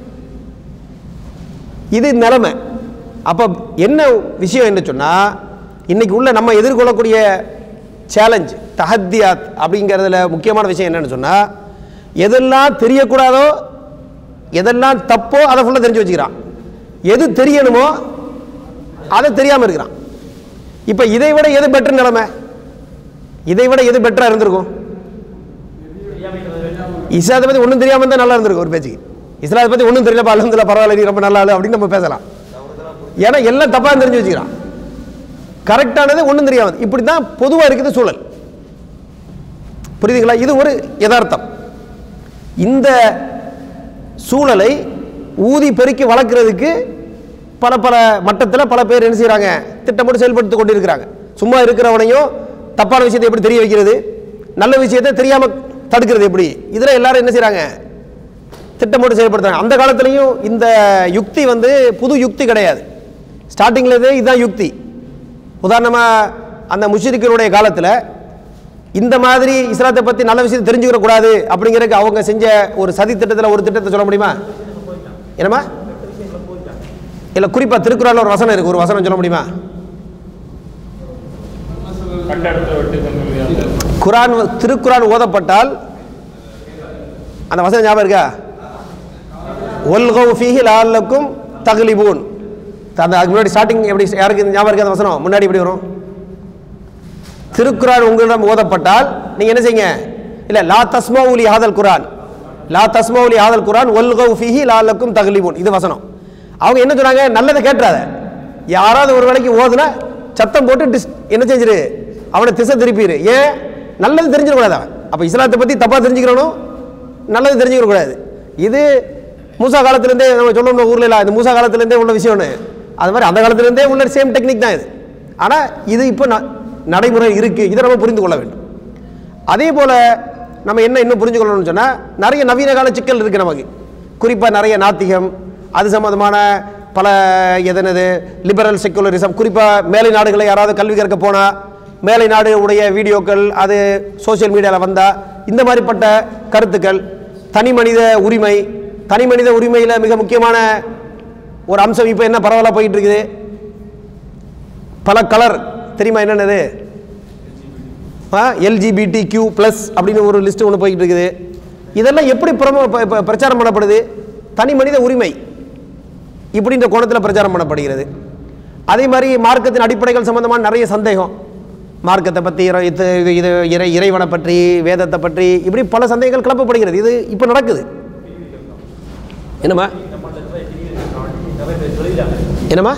இது நிலைமை அப்போ என்ன விஷயம் என்ன சொன்னால் இன்னைக்கு உள்ள நம்ம எதிர்கொள்ளக்கூடிய சேலஞ்ச் தஹத்தியாத் அப்படிங்கிறதுல முக்கியமான விஷயம் என்னன்னு சொன்னால் எதெல்லாம் தெரியக்கூடாதோ எதெல்லாம் தப்போ அதை ஃபுல்லாக தெரிஞ்சு வச்சுக்கிறான் எது தெரியணுமோ அதை தெரியாமல் இருக்கிறான் இப்போ இதை விட எது பெட்டர் நிலைமை இதை விட எது பெட்டராக இருந்திருக்கும் இஸ்லாத்தை பற்றி ஒன்றும் தெரியாமல் இருந்தால் நல்லா இருந்திருக்கும் ஒரு பேச்சுக்கு இஸ்லாத்தை பற்றி ஒன்றும் தெரியலப்பா அலமதுல்லா பரவாயில்ல நீ ரொம்ப நல்லா ஆளு அப்படின்னு நம்ம பேசலாம் ஏன்னா எல்லாம் தப்பாக தெரிஞ்சு வச்சுக்கிறான் கரெக்டானது ஒன்றும் தெரியாது இப்படி தான் பொதுவாக இருக்குது சூழல் புரியுதுங்களா இது ஒரு யதார்த்தம் இந்த சூழலை ஊதி பெருக்கி வளர்க்குறதுக்கு பல பல மட்டத்தில் பல பேர் என்ன செய்கிறாங்க திட்டமிட்டு செயல்படுத்தி கொண்டு இருக்கிறாங்க சும்மா இருக்கிறவனையும் தப்பான விஷயத்தை எப்படி தெரிய வைக்கிறது நல்ல விஷயத்தை தெரியாமல் தடுக்கிறது எப்படி இதில் எல்லாரும் என்ன செய்கிறாங்க திட்டமிட்டு செயல்படுத்துறாங்க அந்த காலத்துலேயும் இந்த யுக்தி வந்து புது யுக்தி கிடையாது ஸ்டார்டிங்கில் இதுதான் யுக்தி உதாரணமாக அந்த முஷிரிக்கருடைய காலத்தில் இந்த மாதிரி இஸ்லாத்தை பற்றி நல்ல விஷயத்தை தெரிஞ்சுக்கிற கூடாது அப்படிங்கிறதுக்கு அவங்க செஞ்ச ஒரு சதி திட்டத்தில் ஒரு திட்டத்தை சொல்ல முடியுமா என்னம்மா இல்லை குறிப்பாக திருக்குறளில் ஒரு வசனம் இருக்குது ஒரு வசனம் சொல்ல முடியுமா கண்ட இடத்துல வெட்டு கண்கள் குரான் திருக்குரான் ஓதப்பட்டால் அந்த வசனம் ஞாபகம் இருக்கா ஒல்கௌ ஃபீஹி லால்லக்கும் தக்லிபூன் அந்த அதுக்கு முன்னாடி ஸ்டார்டிங் எப்படி யாருக்கு இந்த ஞாபகம் இருக்கா அந்த வசனம் முன்னாடி எப்படி வரும் திருக்குரான் உங்களிடம் ஓதப்பட்டால் நீங்க என்ன செய்யுங்க இல்ல லா தஸ்மௌலி ஹாதல் குரான் லா தஸ்மௌலி ஹாதல் குரான் ஒல்கௌ ஃபீஹி லால்லக்கும் தக்லிபூன் இது வசனம் அவங்க என்ன சொன்னாங்க நல்லதை கேட்டுறாத யாராவது ஒரு வேளைக்கு ஓதுனா சத்தம் போட்டு டிஸ் என்ன செஞ்சிரு அவனை திசை திருப்பிடு ஏன் நல்லது தெரிஞ்சிடக்கூடாது அவன் அப்போ இஸ்லாத்தை பற்றி தப்பாக தெரிஞ்சுக்கிறனும் நல்லது தெரிஞ்சுக்க கூடாது இது மூசா காலத்துலேருந்தே நம்ம சொல்லணும் ஊரில் இல்லை இந்த மூசா காலத்துலேருந்தே உள்ள விஷயம்னு அது மாதிரி அந்த காலத்துலேருந்தே உள்ள சேம் டெக்னிக் தான் இது ஆனால் இது இப்போ ந- நடைமுறை இருக்குது இதை நம்ம புரிந்து கொள்ள வேண்டும் அதே போல் நம்ம என்ன இன்னும் புரிஞ்சுக்கணும்னு சொன்னால் நிறைய நவீன கால சிக்கல் இருக்குது நமக்கு குறிப்பாக நிறைய நாத்திகம் அது சம்மந்தமான பல எதனது லிபரல் செக்குலரிசம் குறிப்பாக மேலை நாடுகளை யாராவது கல்வி கற்க போனால் மேலை நாடு உடைய வீடியோக்கள் அது சோஷியல் மீடியாவில் வந்தால் இந்த மாதிரிப்பட்ட கருத்துக்கள் தனி மனித உரிமை தனி மனித உரிமையில் மிக முக்கியமான ஒரு அம்சம் இப்போ என்ன பரவலாக போயிட்டு இருக்குது பல கலர் தெரியுமா என்னென்னது எல்ஜிபிடி கியூ ப்ளஸ் அப்படின்னு ஒரு லிஸ்ட் ஒன்று போய்கிட்டு இருக்குது இதெல்லாம் எப்படி பிரமோ ப- ப- பிரச்சாரம் பண்ணப்படுது தனி மனித உரிமை இப்படின்ற கோணத்தில் பிரச்சாரம் பண்ணப்படுகிறது அதே மாதிரி மார்க்கத்தின் அடிப்படைகள் சம்பந்தமான நிறைய சந்தேகம் மார்க்கத்தை பற்றி இறை- இது இது இது இறை இறைவனை பற்றி வேதத்தை பற்றி இப்படி பல சந்தேகங்கள் கிளப்பப்படுகிறது இது இப்போ நடக்குது என்னம்மா என்னம்மா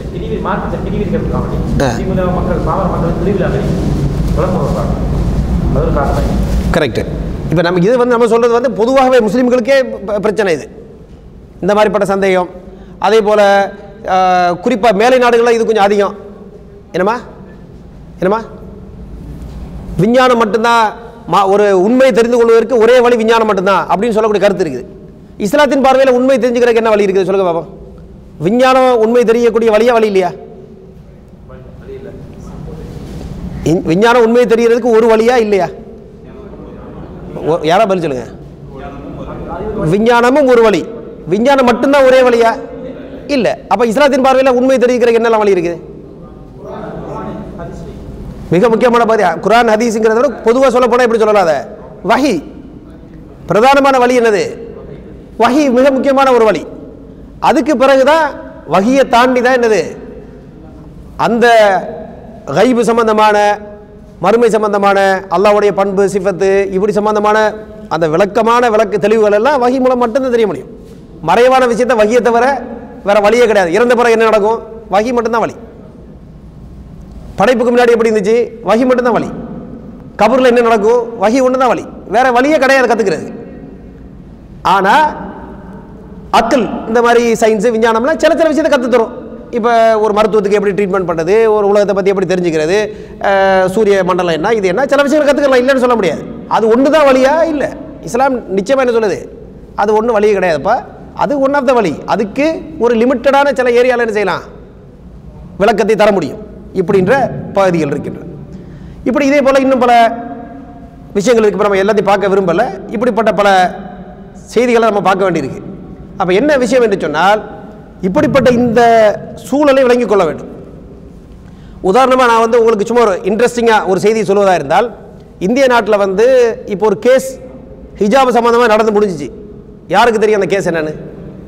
ஆ. மக்கள் பாமர மக்கள் திருவிழா குழம்பு அது ஒரு காரணம் கரெக்டு இப்போ நமக்கு இது வந்து நம்ம சொல்கிறது வந்து பொதுவாகவே முஸ்லீம்களுக்கே ப- பிரச்சனை இது இந்த மாதிரிப்பட்ட சந்தேகம் அதே போல் குறிப்பாக மேலை நாடுகளில் இது கொஞ்சம் அதிகம் என்னம்மா என்னம்மா விஞ்ஞானம் மட்டும்தான் மா ஒரு உண்மையை தெரிந்து கொள்வதற்கு ஒரே வழி விஞ்ஞானம் மட்டும்தான் அப்படின்னு சொல்லக்கூடிய கருத்து இருக்குது இஸ்லாத்தின் பார்வையில் உண்மை தெரிஞ்சுக்கிறதுக்கு என்ன வழி இருக்குது சொல்லுங்க பாப்போம் விஞ்ஞானம் உண்மை தெரியக்கூடிய வழியா வழி இல்லையா இ- விஞ்ஞானம் உண்மை தெரியறதுக்கு ஒரு வழியா இல்லையா ஒ- யாரா பதில் சொல்லுங்க விஞ்ஞானமும் ஒரு வழி விஞ்ஞானம் மட்டும்தான் ஒரே வழியா இல்ல அப்ப இஸ்லாத்தின் பார்வையில் உண்மை தெரிவிக்கிறதுக்கு என்னெல்லாம் வழி இருக்குது மிக முக்கியமான பகுதி குரான் ஹதீஸுங்கிறத விட பொதுவாக சொல்ல போனால் எப்படி சொல்லலாம் அதை வஹி பிரதானமான வழி என்னது வஹி மிக முக்கியமான ஒரு வழி அதுக்கு பிறகுதான் வகியை தாண்டி தான் என்னது அந்த கைபு சம்பந்தமான மறுமை சம்பந்தமான அல்லாஹ்வுடைய பண்பு சிஃபத்து இப்படி சம்பந்தமான அந்த விளக்கமான விளக்கு தெளிவுகள் எல்லாம் வகி மூலம் மட்டும்தான் தெரிய முடியும் மறைவான விஷயத்தை வகியை தவிர வேற வழியே கிடையாது இறந்த பிறகு என்ன நடக்கும் வகி மட்டும்தான் வழி படைப்புக்கு முன்னாடி எப்படி இருந்துச்சு வகி மட்டும்தான் வழி கபூரில் என்ன நடக்கும் வகி ஒன்று தான் வழி வேற வழியே கிடையாது கற்றுக்கிறது ஆனால் அக்கல் இந்த மாதிரி சயின்ஸு விஞ்ஞானம்லாம் சில சில விஷயத்தை கற்றுத் தரும் இப்போ ஒரு மருத்துவத்துக்கு எப்படி ட்ரீட்மெண்ட் பண்ணுறது ஒரு உலகத்தை பற்றி எப்படி தெரிஞ்சுக்கிறது அஹ், சூரிய மண்டலம் என்ன இது என்ன சில விஷயங்கள் கற்றுக்கலாம் இல்லைன்னு சொல்ல முடியாது அது ஒன்று தான் வழியா இல்லை இஸ்லாம் நிச்சயமாக என்ன சொல்லுது அது ஒன்றும் வழியே கிடையாதுப்பா அது ஒன் ஆஃப் த வழி அதுக்கு ஒரு லிமிட்டடான சில ஏரியாவில் என்ன செய்யலாம் விளக்கத்தை தர முடியும் இப்படின்ற பகுதிகள் இருக்கின்றன இப்படி இதே போல் இன்னும் பல விஷயங்கள் இருக்கு இப்ப நம்ம எல்லாத்தையும் பார்க்க விரும்பல இப்படிப்பட்ட பல செய்திகளை நம்ம பார்க்க வேண்டியிருக்கு அப்போ என்ன விஷயம் என்று சொன்னால் இப்படிப்பட்ட இந்த சூழலை விளங்கிக் கொள்ள வேண்டும் உதாரணமாக நான் வந்து உங்களுக்கு சும்மா ஒரு இன்ட்ரெஸ்டிங்காக ஒரு செய்தி சொல்வதாக இருந்தால் இந்திய நாட்டில் வந்து இப்போ ஒரு கேஸ் ஹிஜாப் சம்மந்தமாக நடந்து முடிஞ்சிச்சு யாருக்கு தெரியும் அந்த கேஸ் என்னன்னு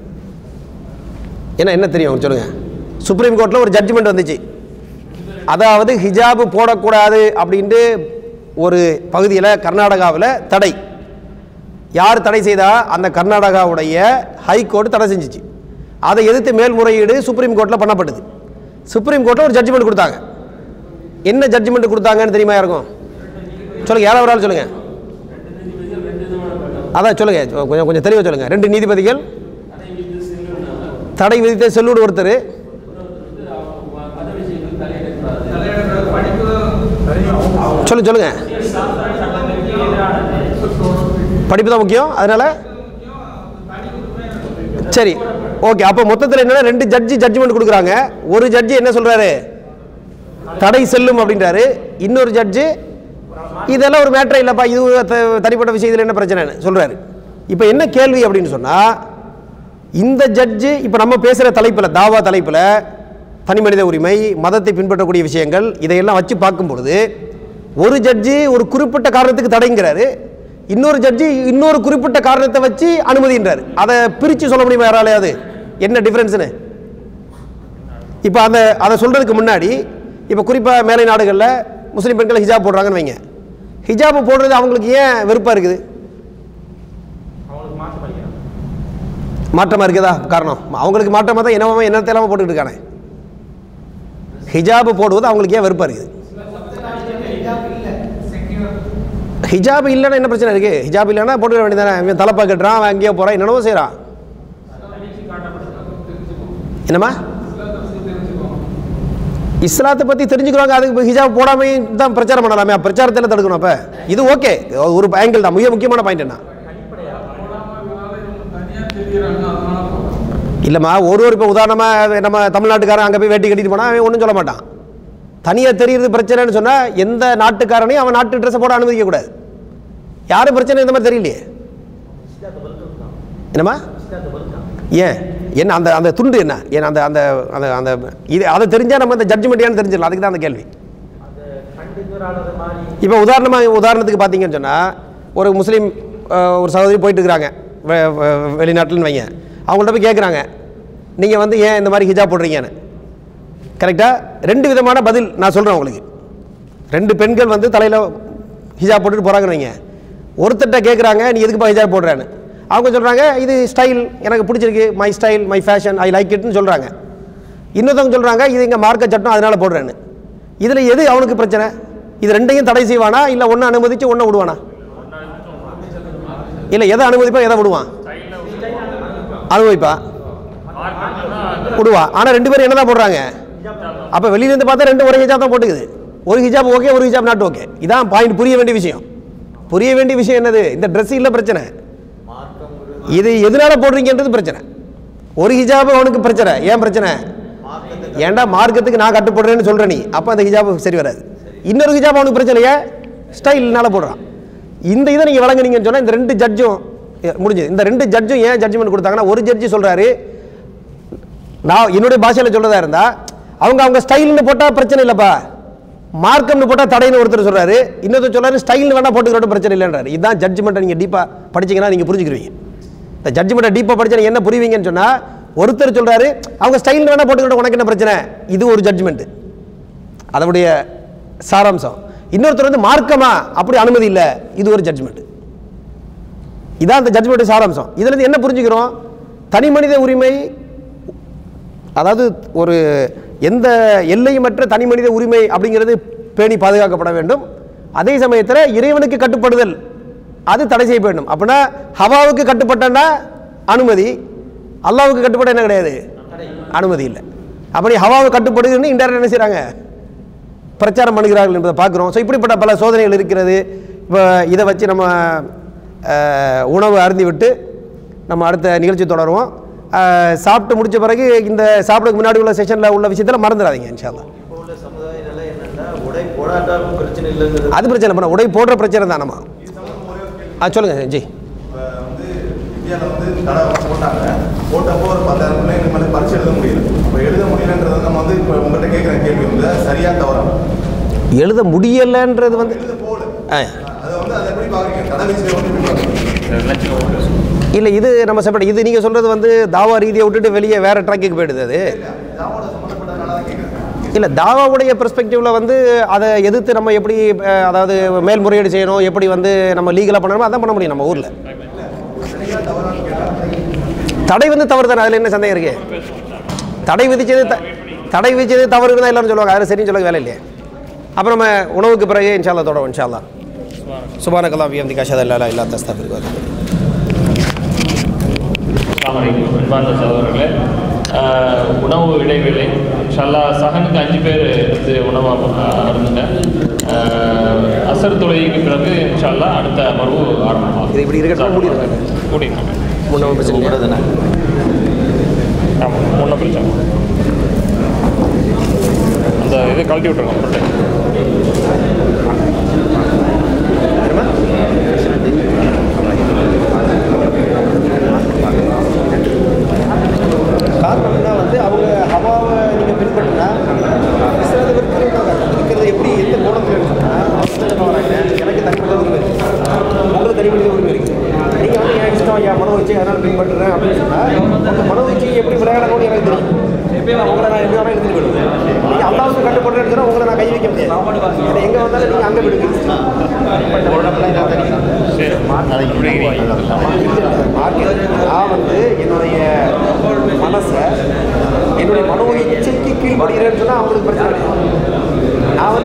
என்ன என்ன தெரியும் சொல்லுங்க சுப்ரீம் கோர்ட்டில் ஒரு ஜட்ஜ்மெண்ட் வந்துச்சு அதாவது ஹிஜாபு போடக்கூடாது அப்படின்ட்டு ஒரு பகுதியில் கர்நாடகாவில் தடை யார் தடை செய்தா அந்த கர்நாடகாவுடைய ஹைகோர்ட் தடை செஞ்சுச்சு அதை எதிர்த்து மேல்முறையீடு சுப்ரீம் கோர்ட்டில் பண்ணப்பட்டது சுப்ரீம் கோர்ட்டில் ஒரு ஜட்ஜ்மெண்ட் கொடுத்தாங்க என்ன ஜட்ஜ்மெண்ட் கொடுத்தாங்கன்னு தெரியுமா யாருக்கும் சொல்லுங்க யாராவது ஒரு ஆள் சொல்லுங்க அதான் சொல்லுங்க கொஞ்சம் கொஞ்சம் தெளிவாக சொல்லுங்க ரெண்டு நீதிபதிகள் தடை விதித்த செல்லூர் ஒருத்தர் சொல்லு சொல்லுங்க படிப்பு தான் முக்கியம் அதனால சரி ஓகே அப்போ மொத்தத்தில் என்னன்னா ரெண்டு ஜட்ஜி ஜட்ஜ்மெண்ட் கொடுக்குறாங்க ஒரு ஜட்ஜி என்ன சொல்றாரு தடை செல்லும் அப்படின்றாரு இன்னொரு ஜட்ஜு இதெல்லாம் ஒரு மேட்டர் இல்லைப்பா இது த- தனிப்பட்ட விஷயத்தில் என்ன பிரச்சனைன்னு சொல்றாரு இப்போ என்ன கேள்வி அப்படின்னு சொன்னா இந்த ஜட்ஜு இப்போ நம்ம பேசுகிற தலைப்பில் தாவா தலைப்பில் தனி மனித உரிமை மதத்தை பின்பற்றக்கூடிய விஷயங்கள் இதையெல்லாம் வச்சு பார்க்கும் பொழுது ஒரு ஜட்ஜி ஒரு குறிப்பிட்ட காரணத்துக்கு தடைங்கிறாரு இன்னொரு ஜட்ஜி இன்னொரு குறிப்பிட்ட காரணத்தை வச்சு அனுமதின்றாரு அதை பிரித்து சொல்ல முடியுமா யாராலையாவது என்ன டிஃப்ரென்ஸ்னு இப்போ அந்த அதை சொல்கிறதுக்கு முன்னாடி இப்போ குறிப்பாக மேலை நாடுகளில் முஸ்லீம் பெண்கள் ஹிஜாப் போடுறாங்கன்னு வைங்க ஹிஜாப் போடுறது அவங்களுக்கு ஏன் வெறுப்பாக இருக்குது அவங்களுக்கு மாற்றம் பண்ணிக்கிறாங்க மாற்றமாக இருக்குதா காரணம் அவங்களுக்கு மாற்றமாக தான் என்னவோ என்னத்தை இல்லாமல் போட்டுக்கிட்டு இருக்கானே ஹிஜாப் போடுவது அவங்களுக்கு ஏன் வெறுப்பாக இருக்குது ஹிஜாப் இல்லைன்னா என்ன பிரச்சனை இருக்குது ஹிஜாப் இல்லைன்னா போட்டுக்க வேண்டியதானே இவன் தலைப்பா கட்டுறான் அவன் அங்கேயோ போகிறான் என்னென்னவோ செய்கிறான் என்னம்மா இஸ்லாத்தை பற்றி தெரிஞ்சுக்கிறாங்க அதுக்கு ஹிஜாப் போடாமே தான் பிரச்சாரம் பண்ணலாமே பிரச்சாரத்தில் தடுக்கணும் அப்போ இது ஓகே ஒரு ஆங்கிள் தான் மிக முக்கியமான பாயிண்ட் என்ன இல்லைம்மா ஒரு ஒரு இப்போ உதாரணமாக நம்ம தமிழ்நாட்டுக்காரன் அங்கே போய் வேட்டி கட்டிட்டு போனால் அவன் ஒன்றும் சொல்ல மாட்டான் தனியாக தெரியுறது பிரச்சனைன்னு சொன்னால் எந்த நாட்டுக்காரனையும் அவன் நாட்டு ட்ரெஸ்ஸை போட அனுமதிக்கக்கூடாது யாரும் பிரச்சனை இந்த மாதிரி தெரியலையே என்னம்மா ஏன் என்ன அந்த அந்த துண்டு என்ன ஏன் அந்த அந்த அந்த அந்த இது அதை தெரிஞ்சால் நம்ம அந்த ஜட்ஜ்மெண்ட் ஏன்னு தெரிஞ்சிடலாம் அதுக்கு தான் அந்த கேள்வி அந்த கண்டுக்கிறாளது மாதிரி இப்போ உதாரணமாக உதாரணத்துக்கு பார்த்தீங்கன்னு சொன்னால் ஒரு முஸ்லீம் அஹ், ஒரு சகோதரி போயிட்டு இருக்கிறாங்க வெ- வெ- வெளிநாட்டுலன்னு வைங்க அவங்கள்ட்ட போய் கேட்குறாங்க நீங்கள் வந்து ஏன் இந்த மாதிரி ஹிஜாப் போடுறீங்கன்னு கரெக்டாக ரெண்டு விதமான பதில் நான் சொல்கிறேன் உங்களுக்கு ரெண்டு பெண்கள் வந்து தலையில் ஹிஜாப் போட்டுட்டு போகிறாங்கன்னு வைங்க ஒருத்தர்கிட்ட கேட்குறாங்க நீ எதுக்குப்பா ஹிஜாப் போடுறேன்னு அவங்க சொல்கிறாங்க இது ஸ்டைல் எனக்கு பிடிச்சிருக்கு my style my fashion I like இட்னு சொல்கிறாங்க இன்னொருத்தவங்க சொல்கிறாங்க இது எங்கள் மார்க்க சட்டம் அதனால் போடுறேன்னு இதில் எது அவனுக்கு பிரச்சனை இது ரெண்டையும் தடை செய்வானா இல்லை ஒன்று அனுமதிச்சு ஒன்றை விடுவானா இல்லை எதை அனுமதிப்பா எதை விடுவான் அனுமதிப்பா விடுவா ஆனால் ரெண்டு பேரும் என்னதான் போடுறாங்க அப்போ வெளியிலேருந்து பார்த்தா ரெண்டு ஒரே ஹிஜாப் தான் போட்டுக்குது ஒரு ஹிஜாப் ஓகே ஒரு ஹிஜாப் நாட் ஓகே இதான் பாயிண்ட் புரிய வேண்டிய விஷயம் புரிய வேண்டிய விஷயம் என்னது இந்த ட்ரெஸ் இல்லை பிரச்சனை இது எதனால போடுறீங்கன்றது பிரச்சனை ஒரு ஹிஜாப் அவனுக்கு பிரச்சனை ஏன் பிரச்சனை ஏன்டா மார்க்கத்துக்கு நான் கட்டுப்படுறேன்னு சொல்ற நீ அப்போ அந்த ஹிஜாப் சரி வராது இன்னொரு ஹிஜாப் அவனுக்கு பிரச்சனையே ஸ்டைல்னால போடுறான் இந்த இதை நீங்கள் வழங்குனீங்கன்னு சொன்னால் இந்த ரெண்டு ஜட்ஜும் முடிஞ்சது இந்த ரெண்டு ஜட்ஜும் ஏன் ஜட்ஜ்மெண்ட் கொடுத்தாங்கன்னா ஒரு ஜட்ஜி சொல்கிறாரு நான் என்னுடைய பாஷையில் சொல்றதா இருந்தா அவங்க அவங்க ஸ்டைல்னு போட்டால் பிரச்சனை இல்லைப்பா மார்க்கம்னு போட்டால் தடைன்னு ஒருத்தர் சொல்றாரு இன்னொருத்தர் சொல்றாரு ஸ்டைல் வேணா போட்டுக்கிறோம் பிரச்சனை இல்லைன்றாரு இதுதான் ஜட்ஜ்மெண்ட்டை நீங்கள் டீப்பாக படிச்சீங்கன்னா நீங்கள் புரிஞ்சுக்கிருவீங்க இந்த ஜட்ஜ்மெண்ட்டை டீப்பாக படிச்சா என்ன புரியுவீங்கன்னு சொன்னால் ஒருத்தர் சொல்றாரு அவங்க ஸ்டைல் வேணா போட்டுக்கிட்டு உனக்கு என்ன பிரச்சனை இது ஒரு ஜட்ஜ்மெண்ட்டு அதனுடைய சாராம்சம் இன்னொருத்தர் வந்து மார்க்கமா அப்படி அனுமதி இல்லை இது ஒரு ஜட்ஜ்மெண்ட் இதான் அந்த ஜட்ஜ்மெண்ட் சாராம்சம் இதுல இருந்து என்ன புரிஞ்சுக்கிறோம் தனி மனித உரிமை அதாவது ஒரு எந்த எல்லையுமற்ற தனி மனித உரிமை அப்படிங்கிறது பேணி பாதுகாக்கப்பட வேண்டும் அதே சமயத்தில் இறைவனுக்கு கட்டுப்படுதல் அது தடை செய்ய வேண்டும் அப்படின்னா ஹவாவுக்கு கட்டுப்பட்டன்னா அனுமதி அல்லாவுக்கு கட்டுப்பட என்ன கிடையாது அனுமதி இல்லை அப்படி ஹவாவுக்கு கட்டுப்படுதுன்னு இன்டர்நெட் என்ன செய்கிறாங்க பிரச்சாரம் பண்ணுகிறார்கள் என்பதை பார்க்குறோம் ஸோ இப்படிப்பட்ட பல சோதனைகள் இருக்கிறது இப்போ இதை வச்சு நம்ம அஹ், உணவு அருந்தி விட்டு நம்ம அடுத்த நிகழ்ச்சி தொடருவோம் அஹ், சாப்பிட்டு முடிச்ச பிறகு இந்த சாப்பிடுறதுக்கு முன்னாடி உள்ள செஷனில் உள்ள விஷயத்தில் மறந்துடாதீங்க இன்ஷால்லா இப்போ உள்ள சமுதாய நிலை என்னன்னா உடை போடாட்டாலும் பிரச்சனை இல்லைங்கிறது அது பிரச்சனை பண்ண உடை போடுற பிரச்சனை தான் நம்ம ஆ சொல்லுங்கள் ஜி இப்போ வந்து இந்தியாவில் வந்து தடை போட்டாங்க போட்டப்போ ஒரு பத்தாயிரம் பிள்ளை இந்த மாதிரி பரிசு எழுத முடியல இப்போ எழுத முடியலன்றது நம்ம வந்து இப்போ உங்கள்கிட்ட கேட்குற கேள்வி வந்து அது சரியா தவறா எழுத முடியலைன்றது வந்து எழுத போகல ஆ அதை வந்து அதை எப்படி பார்க்குறீங்க தடை விஷயம் வந்து எப்படி பார்க்குறீங்க இல்லை இது நம்ம செப்பரேட் இது நீங்கள் சொல்கிறது வந்து தாவா ரீதியை விட்டுட்டு வெளியே வேறு ட்ராக்குக்கு போயிடுது அது ஜாவோட சம்மந்தப்பட்டதுனால தான் கேட்குறேன் இல்லை தாவாவுடைய பெர்ஸ்பெக்டிவில் வந்து அதை எதிர்த்து நம்ம எப்படி அஹ், அதாவது மேல்முறையீடு செய்யணும் எப்படி வந்து நம்ம லீகலாக பண்ணணுமோ அதான் பண்ண முடியும் நம்ம ஊரில் தடை வந்து தவறு தானே அதில் என்ன சந்தேகம் இருக்கு தடை விதிச்சது த- தடை விதிச்சது தவறு தான் எல்லாரும் சொல்லுவாங்க அதில் சரின்னு சொல்ல வேலை இல்லையே அப்புறம் நம்ம உணவுக்கு பிறகு இன்ஷால்லா தொடரும் இன்ஷால்லா சுபானகல்லா வியம்தி காஷாத் அல்லா இல்லா தஸ்தாபிற்கு அஸ்ஸலாமு அன்பார்ந்த சகோதரர்களே ஆஹ், உணவு இடைவேளை ஷல்லா சஹனுக்கு அஞ்சு பேர் வந்து உணவாக அருந்துங்க ஆஹ், அசர் தொழுகைக்கு பிறகு இன்ஷால்லா அடுத்த மருவு ஆரம்பமாகும் இது இப்படி இருக்கட்டும், மூடிடுங்க. கூடியிருக்காங்க முன்ன பிரச்சனை இல்லையா? தானே ஆமாம் ஒன்றும் பிரச்சனை இல்லை. அந்த இதை கழட்டி விட்டுருங்க ப்ரொடெக்ட் காரணம் என்ன வந்து அவங்க ஹவாவை நீங்கள் பின்பற்றினா இஸ்லாத்தை வெறுக்கிறது இருக்கிறது எப்படி எந்த கோணத்தில் இருக்குன்னா எனக்கு தனிமனித உரிமை இருக்கு உங்களுக்கு தனிமனித உரிமை இருக்கு நீங்கள் வந்து என் இஷ்டம் என் மனோ வச்சு அதனால் பின்பற்றுறேன் அப்படின்னு சொன்னால் உங்கள் மனோ வச்சு எப்படி விளையாடணும்னு எனக்கு தெரியும் எப்பயும் உங்களை நான் எப்படி வேணாலும் எடுத்துட்டு போயிடுவேன் நீங்கள் அல்லாவுக்கு கட்டுப்படுறேன்னு சொன்னால் உங்களை நான் கை வைக்க முடியாது ஏன்னா எங்கே வந்தாலும் நீங்கள் அங்கே விடுங்க சரி மார்க்கெட் நான் வந்து என்னுடைய மனசை என்னுடைய மனோ இச்சைக்கு கீழ்படுகிறேன்னு சொன்னால் அவங்களுக்கு பிரச்சனை கிடையாது நான் வந்து